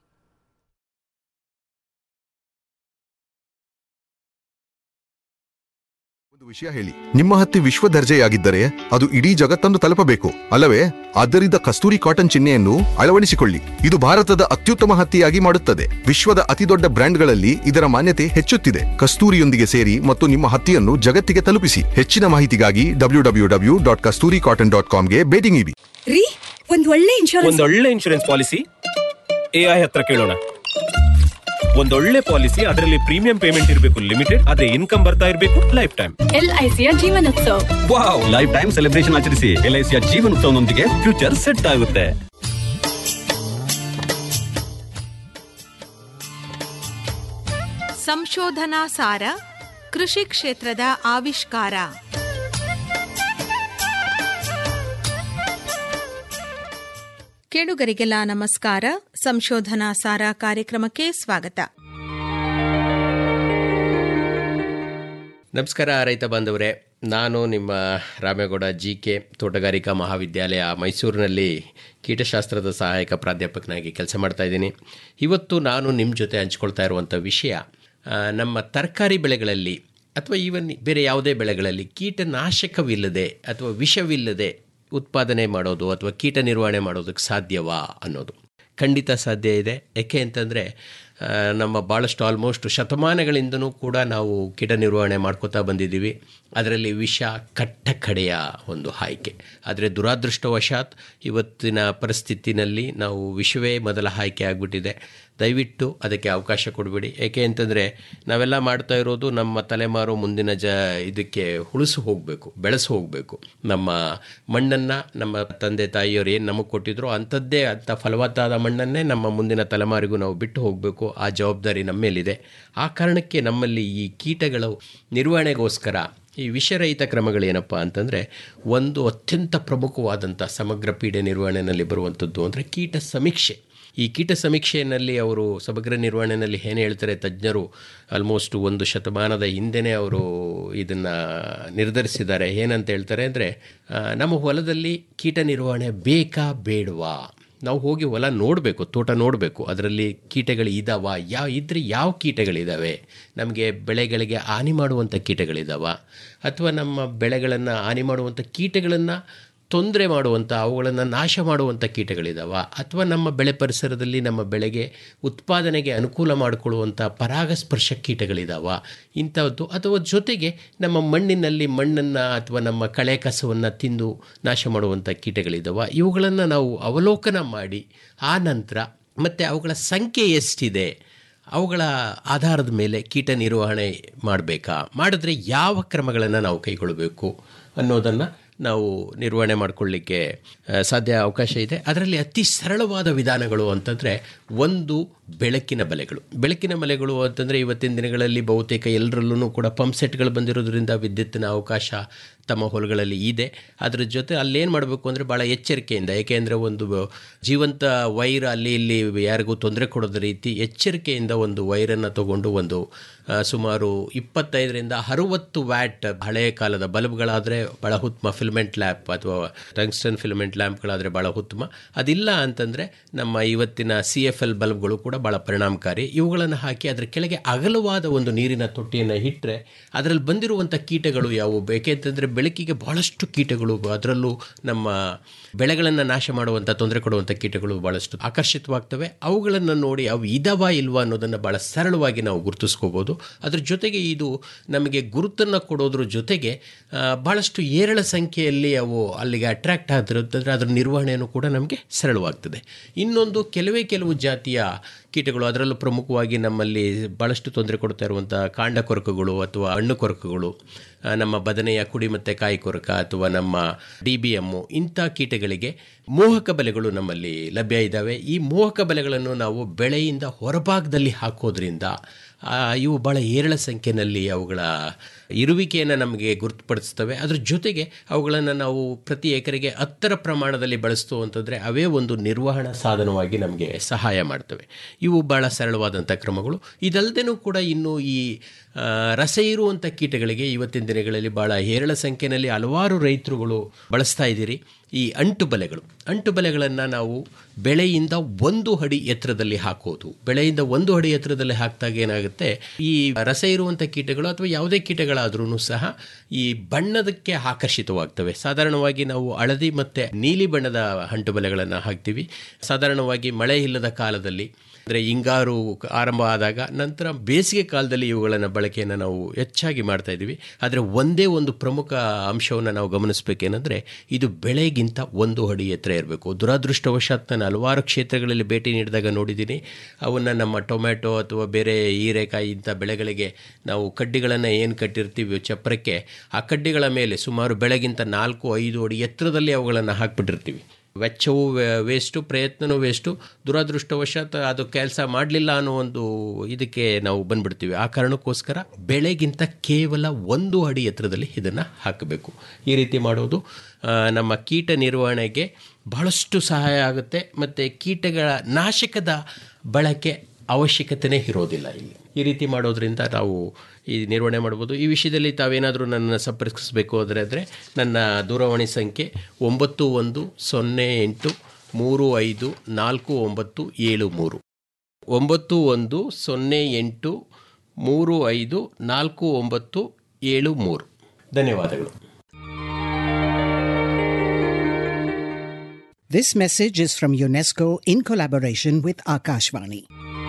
ಒಂದು ವಿಷಯ ಹೇಳಿ ನಿಮ್ಮ ಹತ್ತಿ ವಿಶ್ವ ದರ್ಜೆಯಾಗಿದ್ದರೆ ಅದು ಇಡೀ ಜಗತ್ತನ್ನು ತಲುಪಬೇಕು ಅಲ್ಲವೇ ಆದ್ದರಿಂದ ಕಸ್ತೂರಿ ಕಾಟನ್ ಚಿಹ್ನೆಯನ್ನು ಅಳವಡಿಸಿಕೊಳ್ಳಿ ಇದು ಭಾರತದ ಅತ್ಯುತ್ತಮ ಹತ್ತಿಯಾಗಿ ಮಾಡುತ್ತದೆ ವಿಶ್ವದ ಅತಿದೊಡ್ಡ ಬ್ರ್ಯಾಂಡ್ಗಳಲ್ಲಿ ಇದರ ಮಾನ್ಯತೆ ಹೆಚ್ಚುತ್ತಿದೆ ಕಸ್ತೂರಿಯೊಂದಿಗೆ ಸೇರಿ ಮತ್ತು ನಿಮ್ಮ ಹತ್ತಿಯನ್ನು ಜಗತ್ತಿಗೆ ತಲುಪಿಸಿ ಹೆಚ್ಚಿನ ಮಾಹಿತಿಗಾಗಿ W W W dot Kasturi cotton dot ಕಾಮ್ಗೆ ಭೇಟಿ ನೀಡಿ ರೀ ಒಂದ್ ಒಳ್ಳೆ ಇನ್ಶೂರೆನ್ಸ್ ಒಂದೊಳ್ಳೆ ಇನ್ಶೂರೆನ್ಸ್ ಪಾಲಿಸಿ ಎಐ ಹತ್ರ ಕೇಳೋಣ ಒಂದೊಳ್ಳೆ ಪಾಲಿಸಿ ಅದರಲ್ಲಿ ಪ್ರೀಮಿಯಂ ಪೇಮೆಂಟ್ ಇರಬೇಕು ಲಿಮಿಟೆಡ್ ಅದೇ ಇನ್ಕಮ್ ಬರ್ತಾ ಇರಬೇಕು ಲೈಫ್ ಟೈಮ್ ಎಲ್ಐಸಿಯ Jeevanotsav wow lifetime celebration ಆಚರಿಸಿ ಎಲ್ಐಸಿಯ ಜೀವನೋತ್ಸವನೊಂದಿಗೆ ಫ್ಯೂಚರ್ ಸೆಟ್ ಆಗುತ್ತೆ ಸಂಶೋಧನಾ ಸಾರ ಕೃಷಿ ಕ್ಷೇತ್ರದ ಆವಿಷ್ಕಾರ ಕೇಳುಗರಿಗೆಲ್ಲ ನಮಸ್ಕಾರ ಸಂಶೋಧನಾ ಸಾರ ಕಾರ್ಯಕ್ರಮಕ್ಕೆ ಸ್ವಾಗತ ನಮಸ್ಕಾರ ರೈತ ಬಾಂಧವರೇ ನಾನು ನಿಮ್ಮ ರಾಮೇಗೌಡ ಜಿ ಕೆ ತೋಟಗಾರಿಕಾ ಮಹಾವಿದ್ಯಾಲಯ ಮೈಸೂರಿನಲ್ಲಿ ಕೀಟಶಾಸ್ತ್ರದ ಸಹಾಯಕ ಪ್ರಾಧ್ಯಾಪಕನಾಗಿ ಕೆಲಸ ಮಾಡ್ತಾ ಇದ್ದೀನಿ ಇವತ್ತು ನಾನು ನಿಮ್ಮ ಜೊತೆ ಹಂಚ್ಕೊಳ್ತಾ ಇರುವಂಥ ವಿಷಯ ಆ, ನಮ್ಮ ತರಕಾರಿ ಬೆಳೆಗಳಲ್ಲಿ ಅಥವಾ ಈವನ್ ಬೇರೆ ಯಾವುದೇ ಬೆಳೆಗಳಲ್ಲಿ ಕೀಟನಾಶಕವಿಲ್ಲದೆ ಅಥವಾ ವಿಷವಿಲ್ಲದೆ ಉತ್ಪಾದನೆ ಮಾಡೋದು ಅಥವಾ ಕೀಟ ನಿರ್ವಹಣೆ ಮಾಡೋದಕ್ಕೆ ಸಾಧ್ಯವಾ ಅನ್ನೋದು ಖಂಡಿತ ಸಾಧ್ಯ ಇದೆ ಯಾಕೆ ಅಂತಂದರೆ ನಮ್ಮ ಭಾಳಷ್ಟು ಆಲ್ಮೋಸ್ಟ್ ಶತಮಾನಗಳಿಂದನೂ ಕೂಡ ನಾವು ಕೀಟ ನಿರ್ವಹಣೆ ಮಾಡ್ಕೋತಾ ಬಂದಿದ್ದೀವಿ ಅದರಲ್ಲಿ ವಿಷ ಕಟ್ಟ ಕಡೆಯ ಒಂದು ಆಯ್ಕೆ ಆದರೆ ದುರಾದೃಷ್ಟವಶಾತ್ ಇವತ್ತಿನ ಪರಿಸ್ಥಿತಿನಲ್ಲಿ ನಾವು ವಿಷವೇ ಮೊದಲ ಆಯ್ಕೆ ಆಗಿಬಿಟ್ಟಿದೆ ದಯವಿಟ್ಟು ಅದಕ್ಕೆ ಅವಕಾಶ ಕೊಡಬೇಡಿ ಏಕೆ ಅಂತಂದರೆ ನಾವೆಲ್ಲ ಮಾಡ್ತಾ ಇರೋದು ನಮ್ಮ ತಲೆಮಾರು ಮುಂದಿನ ಜ ಇದಕ್ಕೆ ಉಳಿಸು ಹೋಗಬೇಕು ಬೆಳೆಸಿ ಹೋಗಬೇಕು ನಮ್ಮ ಮಣ್ಣನ್ನು ನಮ್ಮ ತಂದೆ ತಾಯಿಯವರು ಏನು ನಮಗೆ ಕೊಟ್ಟಿದ್ರು ಅಂಥದ್ದೇ ಅಂಥ ಫಲವತ್ತಾದ ಮಣ್ಣನ್ನೇ ನಮ್ಮ ಮುಂದಿನ ತಲೆಮಾರಿಗೂ ನಾವು ಬಿಟ್ಟು ಹೋಗಬೇಕು ಆ ಜವಾಬ್ದಾರಿ ನಮ್ಮ ಮೇಲಿದೆ ಆ ಕಾರಣಕ್ಕೆ ನಮ್ಮಲ್ಲಿ ಈ ಕೀಟಗಳು ನಿರ್ವಹಣೆಗೋಸ್ಕರ ಈ ವಿಷರಹಿತ ಕ್ರಮಗಳೇನಪ್ಪ ಅಂತಂದರೆ ಒಂದು ಅತ್ಯಂತ ಪ್ರಮುಖವಾದಂಥ ಸಮಗ್ರ ಪೀಡೆ ನಿರ್ವಹಣೆಯಲ್ಲಿ ಬರುವಂಥದ್ದು ಅಂದರೆ ಕೀಟ ಸಮೀಕ್ಷೆ ಈ ಕೀಟ ಸಮೀಕ್ಷೆಯಲ್ಲಿ ಅವರು ಸಮಗ್ರ ನಿರ್ವಹಣೆಯಲ್ಲಿ ಏನು ಹೇಳ್ತಾರೆ ತಜ್ಞರು ಆಲ್ಮೋಸ್ಟ್ ಒಂದು ಶತಮಾನದ ಹಿಂದೆನೇ ಅವರು ಇದನ್ನು ನಿರ್ಧರಿಸಿದ್ದಾರೆ ಏನಂತ ಹೇಳ್ತಾರೆ ಅಂದರೆ ನಮ್ಮ ಹೊಲದಲ್ಲಿ ಕೀಟ ನಿರ್ವಹಣೆ ಬೇಕಾ ಬೇಡವಾ ನಾವು ಹೋಗಿ ಹೊಲ ನೋಡಬೇಕು ತೋಟ ನೋಡಬೇಕು ಅದರಲ್ಲಿ ಕೀಟಗಳು ಇದ್ದಾವ ಯಾವ ಇದ್ರೆ ಯಾವ ಕೀಟಗಳಿದ್ದಾವೆ ನಮಗೆ ಬೆಳೆಗಳಿಗೆ ಹಾನಿ ಮಾಡುವಂಥ ಕೀಟಗಳಿದ್ದಾವ ಅಥವಾ ನಮ್ಮ ಬೆಳೆಗಳನ್ನು ಹಾನಿ ಮಾಡುವಂಥ ಕೀಟಗಳನ್ನು ತೊಂದರೆ ಮಾಡುವಂಥ ಅವುಗಳನ್ನು ನಾಶ ಮಾಡುವಂಥ ಕೀಟಗಳಿದ್ದಾವ ಅಥವಾ ನಮ್ಮ ಬೆಳೆ ಪರಿಸರದಲ್ಲಿ ನಮ್ಮ ಬೆಳೆಗೆ ಉತ್ಪಾದನೆಗೆ ಅನುಕೂಲ ಮಾಡಿಕೊಳ್ಳುವಂಥ ಪರಾಗಸ್ಪರ್ಶ ಕೀಟಗಳಿದ್ದಾವ ಇಂಥದ್ದು ಅಥವಾ ಜೊತೆಗೆ ನಮ್ಮ ಮಣ್ಣಿನಲ್ಲಿ ಮಣ್ಣನ್ನು ಅಥವಾ ನಮ್ಮ ಕಳೆ ಕಸವನ್ನು ತಿಂದು ನಾಶ ಮಾಡುವಂಥ ಕೀಟಗಳಿದ್ದಾವ ಇವುಗಳನ್ನು ನಾವು ಅವಲೋಕನ ಮಾಡಿ ಆ ನಂತರ ಮತ್ತು ಅವುಗಳ ಸಂಖ್ಯೆ ಎಷ್ಟಿದೆ ಅವುಗಳ ಆಧಾರದ ಮೇಲೆ ಕೀಟ ನಿರ್ವಹಣೆ ಮಾಡಬೇಕಾ ಮಾಡಿದ್ರೆ ಯಾವ ಕ್ರಮಗಳನ್ನು ನಾವು ಕೈಗೊಳ್ಳಬೇಕು ಅನ್ನೋದನ್ನು ನಾವು ನಿರ್ವಹಣೆ ಮಾಡಿಕೊಳ್ಳಿಕ್ಕೆ ಆ, ಸಾಧ್ಯ ಅವಕಾಶ ಇದೆ ಅದರಲ್ಲಿ ಅತಿ ಸರಳವಾದ ವಿಧಾನಗಳು ಅಂತಂದರೆ ಒಂದು ಬೆಳಕಿನ ಬಲೆಗಳು ಬೆಳಕಿನ ಬಲೆಗಳು ಅಂತಂದರೆ ಇವತ್ತಿನ ದಿನಗಳಲ್ಲಿ ಬಹುತೇಕ ಎಲ್ಲರಲ್ಲೂ ಕೂಡ ಪಂಪ್ ಸೆಟ್ಗಳು ಬಂದಿರೋದ್ರಿಂದ ವಿದ್ಯುತ್ತಿನ ಅವಕಾಶ ತಮ್ಮ ಹೊಲಗಳಲ್ಲಿ ಇದೆ ಅದರ ಜೊತೆ ಅಲ್ಲೇನು ಮಾಡಬೇಕು ಅಂದರೆ ಭಾಳ ಎಚ್ಚರಿಕೆಯಿಂದ ಏಕೆಂದರೆ ಒಂದು ಜೀವಂತ ವೈರ್ ಅಲ್ಲಿ ಇಲ್ಲಿ ಯಾರಿಗೂ ತೊಂದರೆ ಕೊಡೋದ ರೀತಿ ಎಚ್ಚರಿಕೆಯಿಂದ ಒಂದು ವೈರನ್ನು ತಗೊಂಡು ಒಂದು ಆ, ಸುಮಾರು ಇಪ್ಪತ್ತೈದರಿಂದ ಅರುವತ್ತು ವ್ಯಾಟ್ ಹಳೆಯ ಕಾಲದ ಬಲ್ಬ್ಗಳಾದರೆ ಭಾಳ ಉತ್ತಮ ಫಿಲ್ಮೆಂಟ್ ಲ್ಯಾಂಪ್ ಅಥವಾ ಟಂಗ್ಸ್ಟನ್ ಫಿಲ್ಮೆಂಟ್ ಲ್ಯಾಂಪ್ಗಳಾದರೆ ಭಾಳ ಉತ್ತಮ ಅದಿಲ್ಲ ಅಂತಂದರೆ ನಮ್ಮ ಇವತ್ತಿನ ಸಿ ಎಫ್ ಎಲ್ ಬಲ್ಬ್ಗಳು ಕೂಡ ಭಾಳ ಪರಿಣಾಮಕಾರಿ ಇವುಗಳನ್ನು ಹಾಕಿ ಅದರ ಕೆಳಗೆ ಅಗಲವಾದ ಒಂದು ನೀರಿನ ತೊಟ್ಟಿಯನ್ನು ಇಟ್ಟರೆ ಅದರಲ್ಲಿ ಬಂದಿರುವಂಥ ಕೀಟಗಳು ಯಾವುವು ಬೇಕೆಂತಂದರೆ ಬೆಳಕಿಗೆ ಭಾಳಷ್ಟು ಕೀಟಗಳು ಅದರಲ್ಲೂ ನಮ್ಮ ಬೆಳೆಗಳನ್ನು ನಾಶ ಮಾಡುವಂಥ ತೊಂದರೆ ಕೊಡುವಂಥ ಕೀಟಗಳು ಭಾಳಷ್ಟು ಆಕರ್ಷಿತವಾಗ್ತವೆ ಅವುಗಳನ್ನು ನೋಡಿ ಅವು ಇದಾವ ಇಲ್ವಾ ಅನ್ನೋದನ್ನು ಭಾಳ ಸರಳವಾಗಿ ನಾವು ಗುರುತಿಸ್ಕೋಬೋದು ಅದ್ರ ಜೊತೆಗೆ ಇದು ನಮಗೆ ಗುರುತನ್ನು ಕೊಡೋದ್ರ ಜೊತೆಗೆ ಆ, ಭಾಳಷ್ಟು ಏರಳ ಸಂಖ್ಯೆಯಲ್ಲಿ ಅವು ಅಲ್ಲಿಗೆ ಅಟ್ರಾಕ್ಟ್ ಆಗಿರುತ್ತಂದರೆ ಅದರ ನಿರ್ವಹಣೆಯೂ ಕೂಡ ನಮಗೆ ಸರಳವಾಗ್ತದೆ ಇನ್ನೊಂದು ಕೆಲವೇ ಕೆಲವು ಜಾತಿಯ ಕೀಟಗಳು ಅದರಲ್ಲೂ ಪ್ರಮುಖವಾಗಿ ನಮ್ಮಲ್ಲಿ ಭಾಳಷ್ಟು ತೊಂದರೆ ಕೊಡ್ತಾ ಇರುವಂಥ ಕಾಂಡ ಕೊರಕಗಳು ಅಥವಾ ಹಣ್ಣು ಕೊರಕಗಳು ಆ, ನಮ್ಮ ಬದನೆಯ ಕುಡಿ ಮತ್ತು ಕಾಯಿ ಕೊರಕ ಅಥವಾ ನಮ್ಮ ಡಿ ಬಿ ಎಮ್ಮು ಇಂಥ ಕೀಟಗಳಿಗೆ ಮೋಹಕ ಬಲೆಗಳು ನಮ್ಮಲ್ಲಿ ಲಭ್ಯ ಇದ್ದಾವೆ ಈ ಮೋಹಕ ಬಲೆಗಳನ್ನು ನಾವು ಬೆಳೆಯಿಂದ ಹೊರಭಾಗದಲ್ಲಿ ಹಾಕೋದ್ರಿಂದ ಆ, ಇವು ಭಾಳ ಏರಳ ಸಂಖ್ಯೆಯಲ್ಲಿ ಅವುಗಳ ಇರುವಿಕೆಯನ್ನು ನಮಗೆ ಗುರುತುಪಡಿಸ್ತವೆ ಅದ್ರ ಜೊತೆಗೆ ಅವುಗಳನ್ನು ನಾವು ಪ್ರತಿ ಎಕರೆಗೆ ಹತ್ತರ ಪ್ರಮಾಣದಲ್ಲಿ ಬಳಸ್ತು ಅಂತಂದರೆ ಅವೇ ಒಂದು ನಿರ್ವಹಣಾ ಸಾಧನವಾಗಿ ನಮಗೆ ಸಹಾಯ ಮಾಡ್ತವೆ ಇವು ಭಾಳ ಸರಳವಾದಂಥ ಕ್ರಮಗಳು ಇದಲ್ಲದೇನೂ ಕೂಡ ಇನ್ನು ಈ ಆ, ರಸ ಇರುವಂಥ ಕೀಟಗಳಿಗೆ ಇವತ್ತಿನ ದಿನಗಳಲ್ಲಿ ಭಾಳ ಹೇರಳ ಸಂಖ್ಯೆಯಲ್ಲಿ ಹಲವಾರು ರೈತರುಗಳು ಬಳಸ್ತಾ ಇದ್ದೀರಿ ಈ ಅಂಟು ಬಲೆಗಳು ಅಂಟು ಬಲೆಗಳನ್ನು ನಾವು ಬೆಳೆಯಿಂದ ಒಂದು ಅಡಿ ಎತ್ತರದಲ್ಲಿ ಹಾಕೋದು ಬೆಳೆಯಿಂದ ಒಂದು ಅಡಿ ಎತ್ತರದಲ್ಲಿ ಹಾಕಿದಾಗ ಏನಾಗುತ್ತೆ ಈ ರಸ ಇರುವಂಥ ಕೀಟಗಳು ಅಥವಾ ಯಾವುದೇ ಕೀಟಗಳಾದ್ರೂ ಸಹ ಈ ಬಣ್ಣದಕ್ಕೆ ಆಕರ್ಷಿತವಾಗ್ತವೆ ಸಾಧಾರಣವಾಗಿ ನಾವು ಹಳದಿ ಮತ್ತು ನೀಲಿ ಬಣ್ಣದ ಅಂಟು ಬಲೆಗಳನ್ನು ಹಾಕ್ತೀವಿ ಸಾಧಾರಣವಾಗಿ ಮಳೆ ಇಲ್ಲದ ಕಾಲದಲ್ಲಿ ಅಂದರೆ ಹಿಂಗಾರು ಆರಂಭ ಆದಾಗ ನಂತರ ಬೇಸಿಗೆ ಕಾಲದಲ್ಲಿ ಇವುಗಳನ್ನು ಬಳಕೆಯನ್ನು ನಾವು ಹೆಚ್ಚಾಗಿ ಮಾಡ್ತಾ ಇದ್ದೀವಿ ಆದರೆ ಒಂದೇ ಒಂದು ಪ್ರಮುಖ ಅಂಶವನ್ನು ನಾವು ಗಮನಿಸಬೇಕೇನೆಂದರೆ ಇದು ಬೆಳೆಗಿಂತ ಒಂದು ಅಡಿ ಎತ್ತರ ಇರಬೇಕು ದುರದೃಷ್ಟವಶಾತ್ ನಾನು ಹಲವಾರು ಕ್ಷೇತ್ರಗಳಲ್ಲಿ ಭೇಟಿ ನೀಡಿದಾಗ ನೋಡಿದ್ದೀನಿ ಅವನ್ನು ನಮ್ಮ ಟೊಮ್ಯಾಟೊ ಅಥವಾ ಬೇರೆ ಹೀರೆಕಾಯಿ ಇಂಥ ಬೆಳೆಗಳಿಗೆ ನಾವು ಕಡ್ಡಿಗಳನ್ನು ಏನು ಕಟ್ಟಿರ್ತೀವಿ ಚಪ್ಪರಕ್ಕೆ ಆ ಕಡ್ಡಿಗಳ ಮೇಲೆ ಸುಮಾರು ಬೆಳೆಗಿಂತ ನಾಲ್ಕು ಐದು ಅಡಿ ಎತ್ತರದಲ್ಲಿ ಅವುಗಳನ್ನು ಹಾಕ್ಬಿಟ್ಟಿರ್ತೀವಿ ವೆಚ್ಚವೂ ವೇ- ವೇಸ್ಟು ಪ್ರಯತ್ನವೂ ವೇಸ್ಟು ದುರದೃಷ್ಟವಶಾತ್ ಅದು ಕೆಲಸ ಮಾಡಲಿಲ್ಲ ಅನ್ನೋ ಒಂದು ಇದಕ್ಕೆ ನಾವು ಬಂದ್ಬಿಡ್ತೀವಿ ಆ ಕಾರಣಕ್ಕೋಸ್ಕರ ಬೆಳೆಗಿಂತ ಕೇವಲ ಒಂದು ಅಡಿ ಎತ್ತರದಲ್ಲಿ ಇದನ್ನು ಹಾಕಬೇಕು ಈ ರೀತಿ ಮಾಡೋದು ಆ, ನಮ್ಮ ಕೀಟ ನಿರ್ವಹಣೆಗೆ ಬಹಳಷ್ಟು ಸಹಾಯ ಆಗುತ್ತೆ ಮತ್ತು ಕೀಟಗಳ ನಾಶಕದ ಬಳಕೆ ಅವಶ್ಯಕತೆನೇ ಇರೋದಿಲ್ಲ ಇಲ್ಲಿ ಈ ರೀತಿ ಮಾಡೋದ್ರಿಂದ ನಾವು ಈ ನಿರ್ವಹಣೆ ಮಾಡ್ಬೋದು ಈ ವಿಷಯದಲ್ಲಿ ತಾವೇನಾದರೂ ನನ್ನನ್ನು ಸಂಪರ್ಕಿಸಬೇಕು ಅಂದರೆ ಅಂದರೆ ನನ್ನ ದೂರವಾಣಿ ಸಂಖ್ಯೆ ಒಂಬತ್ತು ಒಂದು ಸೊನ್ನೆ ಎಂಟು ಮೂರು ಐದು ನಾಲ್ಕು ಒಂಬತ್ತು ಏಳು ಮೂರು ಒಂಬತ್ತು ಒಂದು ಸೊನ್ನೆ ಎಂಟು ಮೂರು ಐದು ನಾಲ್ಕು ಒಂಬತ್ತು ಏಳು ಮೂರು ಧನ್ಯವಾದಗಳು This message is from UNESCO in collaboration with Akashvani.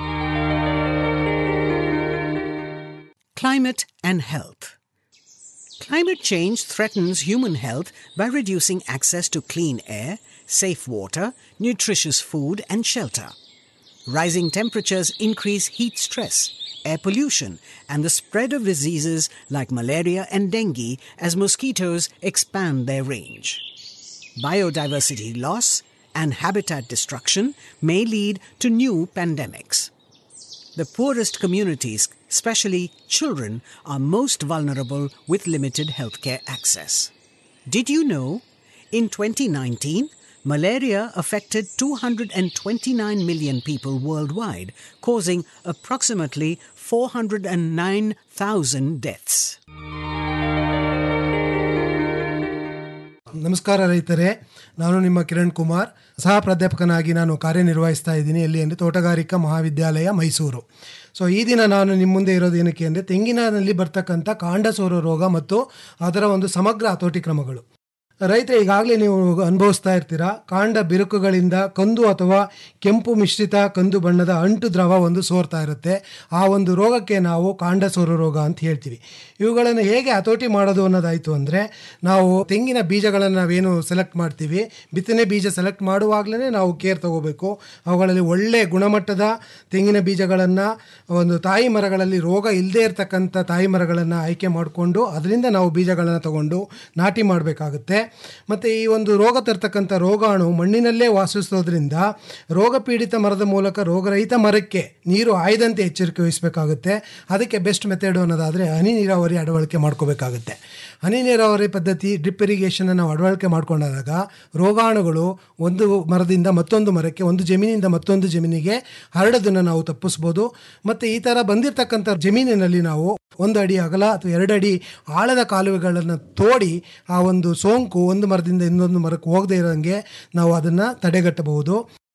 Climate and health. Climate change threatens human health by reducing access to clean air, safe water, nutritious food, and shelter. Rising temperatures increase heat stress, air pollution, and the spread of diseases like malaria and dengue as mosquitoes expand their range. Biodiversity loss and habitat destruction may lead to new pandemics. The poorest communities, especially children, are most vulnerable with limited healthcare access. Did you know? In 2019, malaria affected 229 million people worldwide, causing approximately 409,000 deaths. ನಮಸ್ಕಾರ ರೈತರೇ ನಾನು ನಿಮ್ಮ ಕಿರಣ್ ಕುಮಾರ್ ಸಹ ಪ್ರಾಧ್ಯಾಪಕನಾಗಿ ನಾನು ಕಾರ್ಯನಿರ್ವಹಿಸ್ತಾ ಇದ್ದೀನಿ ಎಲ್ಲಿ ಅಂದರೆ ತೋಟಗಾರಿಕಾ ಮಹಾವಿದ್ಯಾಲಯ ಮೈಸೂರು ಸೊ ಈ ದಿನ ನಾನು ನಿಮ್ಮ ಮುಂದೆ ಇರೋದು ಏನಕ್ಕೆ ಅಂದರೆ ತೆಂಗಿನಲ್ಲಿ ಬರ್ತಕ್ಕಂಥ ಕಾಂಡಸೋರ ರೋಗ ಮತ್ತು ಅದರ ಒಂದು ಸಮಗ್ರ ಹತೋಟಿ ಕ್ರಮಗಳು ರೈತ ಈಗಾಗಲೇ ನೀವು ಅನುಭವಿಸ್ತಾ ಇರ್ತೀರಾ ಕಾಂಡ ಬಿರುಕುಗಳಿಂದ ಕಂದು ಅಥವಾ ಕೆಂಪು ಮಿಶ್ರಿತ ಕಂದು ಬಣ್ಣದ ಅಂಟು ದ್ರವ ಒಂದು ಸೋರ್ತಾ ಇರುತ್ತೆ ಆ ಒಂದು ರೋಗಕ್ಕೆ ನಾವು ಕಾಂಡ ಸೋರು ರೋಗ ಅಂತ ಹೇಳ್ತೀವಿ ಇವುಗಳನ್ನು ಹೇಗೆ ಹತೋಟಿ ಮಾಡೋದು ಅನ್ನೋದಾಯಿತು ಅಂದರೆ ನಾವು ತೆಂಗಿನ ಬೀಜಗಳನ್ನು ನಾವೇನು ಸೆಲೆಕ್ಟ್ ಮಾಡ್ತೀವಿ ಬಿತ್ತನೆ ಬೀಜ ಸೆಲೆಕ್ಟ್ ಮಾಡುವಾಗಲೇ ನಾವು ಕೇರ್ ತಗೋಬೇಕು ಅವುಗಳಲ್ಲಿ ಒಳ್ಳೆ ಗುಣಮಟ್ಟದ ತೆಂಗಿನ ಬೀಜಗಳನ್ನು ಒಂದು ತಾಯಿ ಮರಗಳಲ್ಲಿ ರೋಗ ಇಲ್ಲದೇ ಇರತಕ್ಕಂಥ ತಾಯಿ ಮರಗಳನ್ನು ಆಯ್ಕೆ ಮಾಡಿಕೊಂಡು ಅದರಿಂದ ನಾವು ಬೀಜಗಳನ್ನು ತಗೊಂಡು ನಾಟಿ ಮಾಡಬೇಕಾಗುತ್ತೆ ಮತ್ತು ಈ ಒಂದು ರೋಗ ತರ್ತಕ್ಕಂಥ ರೋಗಾಣು ಮಣ್ಣಿನಲ್ಲೇ ವಾಸಿಸೋದ್ರಿಂದ ರೋಗ ಪೀಡಿತ ಮರದ ಮೂಲಕ ರೋಗರಹಿತ ಮರಕ್ಕೆ ನೀರು ಆಯ್ದಂತೆ ಎಚ್ಚರಿಕೆ ವಹಿಸಬೇಕಾಗುತ್ತೆ ಅದಕ್ಕೆ ಬೆಸ್ಟ್ ಮೆಥಡ್ ಅನ್ನೋದಾದರೆ ಹನಿ ನೀರಾವರಿ ಅಳವಡಿಕೆ ಮಾಡ್ಕೋಬೇಕಾಗುತ್ತೆ ಹನಿ ನೀರಾವರಿ ಪದ್ಧತಿ ಡ್ರಿಪ್ ಇರಿಗೇಷನ್ ನಾವು ಅಳವಡಿಕೆ ಮಾಡ್ಕೊಂಡಾಗ ರೋಗಾಣುಗಳು ಒಂದು ಮರದಿಂದ ಮತ್ತೊಂದು ಮರಕ್ಕೆ ಒಂದು ಜಮೀನಿಂದ ಮತ್ತೊಂದು ಜಮೀನಿಗೆ ಹರಡೋದನ್ನು ನಾವು ತಪ್ಪಿಸ್ಬೋದು ಮತ್ತು ಈ ಥರ ಬಂದಿರತಕ್ಕಂಥ ಜಮೀನಿನಲ್ಲಿ ನಾವು ಒಂದು ಅಡಿ ಅಗಲ ಅಥವಾ ಎರಡು ಅಡಿ ಆಳದ ಕಾಲುವೆಗಳನ್ನು ತೋಡಿ ಆ ಒಂದು ಸೋಂಕು ಒಂದು ಮರದಿಂದ ಇನ್ನೊಂದು ಮರಕ್ಕೆ ಹೋಗದೇ ಇರೋಂಗೆ ನಾವು ಅದನ್ನು ತಡೆಗಟ್ಟಬಹುದು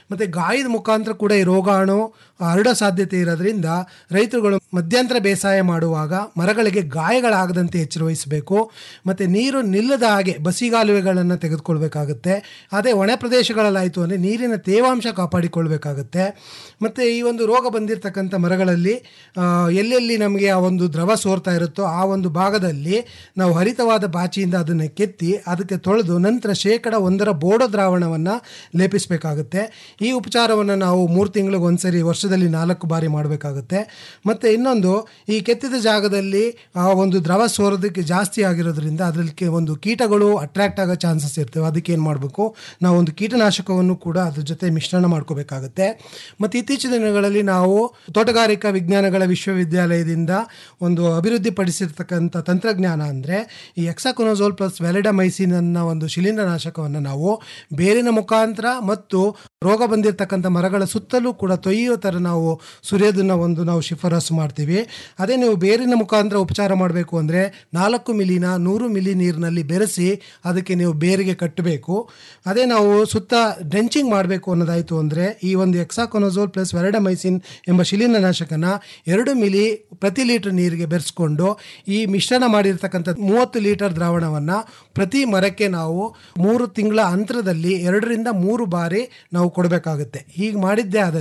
ಮತ್ತು ಗಾಯದ ಮುಖಾಂತರ ಕೂಡ ಈ ರೋಗಾಣು ಹರಡೋ ಸಾಧ್ಯತೆ ಇರೋದ್ರಿಂದ ರೈತರುಗಳು ಮಧ್ಯಂತರ ಬೇಸಾಯ ಮಾಡುವಾಗ ಮರಗಳಿಗೆ ಗಾಯಗಳಾಗದಂತೆ ಎಚ್ಚರ ವಹಿಸಬೇಕು ಮತ್ತು ನೀರು ನಿಲ್ಲದ ಹಾಗೆ ಬಸಿಗಾಲುವೆಗಳನ್ನು ತೆಗೆದುಕೊಳ್ಬೇಕಾಗುತ್ತೆ ಅದೇ ಒಣ ಪ್ರದೇಶಗಳಲ್ಲಾಯಿತು ಅಂದರೆ ನೀರಿನ ತೇವಾಂಶ ಕಾಪಾಡಿಕೊಳ್ಬೇಕಾಗುತ್ತೆ ಮತ್ತು ಈ ಒಂದು ರೋಗ ಬಂದಿರತಕ್ಕಂಥ ಮರಗಳಲ್ಲಿ ಆ, ಎಲ್ಲೆಲ್ಲಿ ನಮಗೆ ಆ ಒಂದು ದ್ರವ ಸೋರ್ತಾ ಇರುತ್ತೋ ಆ ಒಂದು ಭಾಗದಲ್ಲಿ ನಾವು ಹರಿತವಾದ ಬಾಚಿಯಿಂದ ಅದನ್ನು ಕೆತ್ತಿ ಅದಕ್ಕೆ ತೊಳೆದು ನಂತರ ಶೇಕಡ ಒಂದರ ಬೋಡೋ ದ್ರಾವಣವನ್ನು ಲೇಪಿಸಬೇಕಾಗುತ್ತೆ ಈ ಉಪಚಾರವನ್ನು ನಾವು ಮೂರು ತಿಂಗಳಿಗೆ ಒಂದ್ಸರಿ ವರ್ಷದಲ್ಲಿ ನಾಲ್ಕು ಬಾರಿ ಮಾಡಬೇಕಾಗುತ್ತೆ ಮತ್ತು ಇನ್ನೊಂದು ಈ ಕೆತ್ತಿದ ಜಾಗದಲ್ಲಿ ಆ ಒಂದು ದ್ರವ ಸೋರೋದಕ್ಕೆ ಜಾಸ್ತಿ ಆಗಿರೋದ್ರಿಂದ ಅದರಲ್ಲಿ ಒಂದು ಕೀಟಗಳು ಅಟ್ರಾಕ್ಟ್ ಆಗೋ ಚಾನ್ಸಸ್ ಇರ್ತವೆ ಅದಕ್ಕೆ ಏನು ಮಾಡಬೇಕು ನಾವು ಒಂದು ಕೀಟನಾಶಕವನ್ನು ಕೂಡ ಅದ್ರ ಜೊತೆ ಮಿಶ್ರಣ ಮಾಡ್ಕೋಬೇಕಾಗುತ್ತೆ ಮತ್ತು ಇತ್ತೀಚಿನ ದಿನಗಳಲ್ಲಿ ನಾವು ತೋಟಗಾರಿಕಾ ವಿಜ್ಞಾನಗಳ ವಿಶ್ವವಿದ್ಯಾಲಯದಿಂದ ಒಂದು ಅಭಿವೃದ್ಧಿಪಡಿಸಿರ್ತಕ್ಕಂಥ ತಂತ್ರಜ್ಞಾನ ಅಂದರೆ ಈ ಎಕ್ಸಾಕೊನೋಸೋಲ್ ಪ್ಲಸ್ ವ್ಯಾಲಿಡಮೈಸಿನ್ ಅನ್ನೋ ಒಂದು ಶಿಲೀಂಧ್ರನಾಶಕವನ್ನು ನಾವು ಬೇರಿನ ಮುಖಾಂತರ ಮತ್ತು ರೋಗ ಬಂದಿರತಕ್ಕಂಥ ಮರಗಳ ಸುತ್ತಲೂ ಕೂಡ ತೊಯ್ಯೋ ಥರ ನಾವು ಸುರಿಯೋದನ್ನ ಒಂದು ನಾವು ಶಿಫಾರಸು ಮಾಡ್ತೀವಿ ಅದೇ ನೀವು ಬೇರಿನ ಮುಖಾಂತರ ಉಪಚಾರ ಮಾಡಬೇಕು ಅಂದರೆ ನಾಲ್ಕು ಮಿಲಿನ ನೂರು ಮಿಲಿ ನೀರಿನಲ್ಲಿ ಬೆರೆಸಿ ಅದಕ್ಕೆ ನೀವು ಬೇರಿಗೆ ಕಟ್ಟಬೇಕು ಅದೇ ನಾವು ಸುತ್ತ ಡ್ರೆಂಚಿಂಗ್ ಮಾಡಬೇಕು ಅನ್ನೋದಾಯಿತು ಅಂದರೆ ಈ ಒಂದು ಎಕ್ಸಾಕೊನೋಸೋಲ್ ಪ್ಲಸ್ ವ್ಯಾಲಿಡಮೈಸಿನ್ ಎಂಬ ಶಿಲೀಂಧ್ರನಾಶಕನ ಎರಡು ಮಿಲಿ ಪ್ರತಿ ಲೀಟರ್ ನೀರಿಗೆ ಬೆರೆಸ್ಕೊಂಡು ಈ ಮಿಶ್ರಣ ಮಾಡಿರ್ತಕ್ಕಂಥ ಮೂವತ್ತು ಲೀಟರ್ ದ್ರಾವಣವನ್ನು ಪ್ರತಿ ಮರಕ್ಕೆ ನಾವು ಮೂರು ತಿಂಗಳ ಅಂತರದಲ್ಲಿ ಎರಡರಿಂದ ಮೂರು ಬಾರಿ ನಾವು ಕೊಡಬೇಕಾಗುತ್ತೆ ಹೀಗೆ ಮಾಡಿದ್ದೇ ಆದಲ್ಲಿ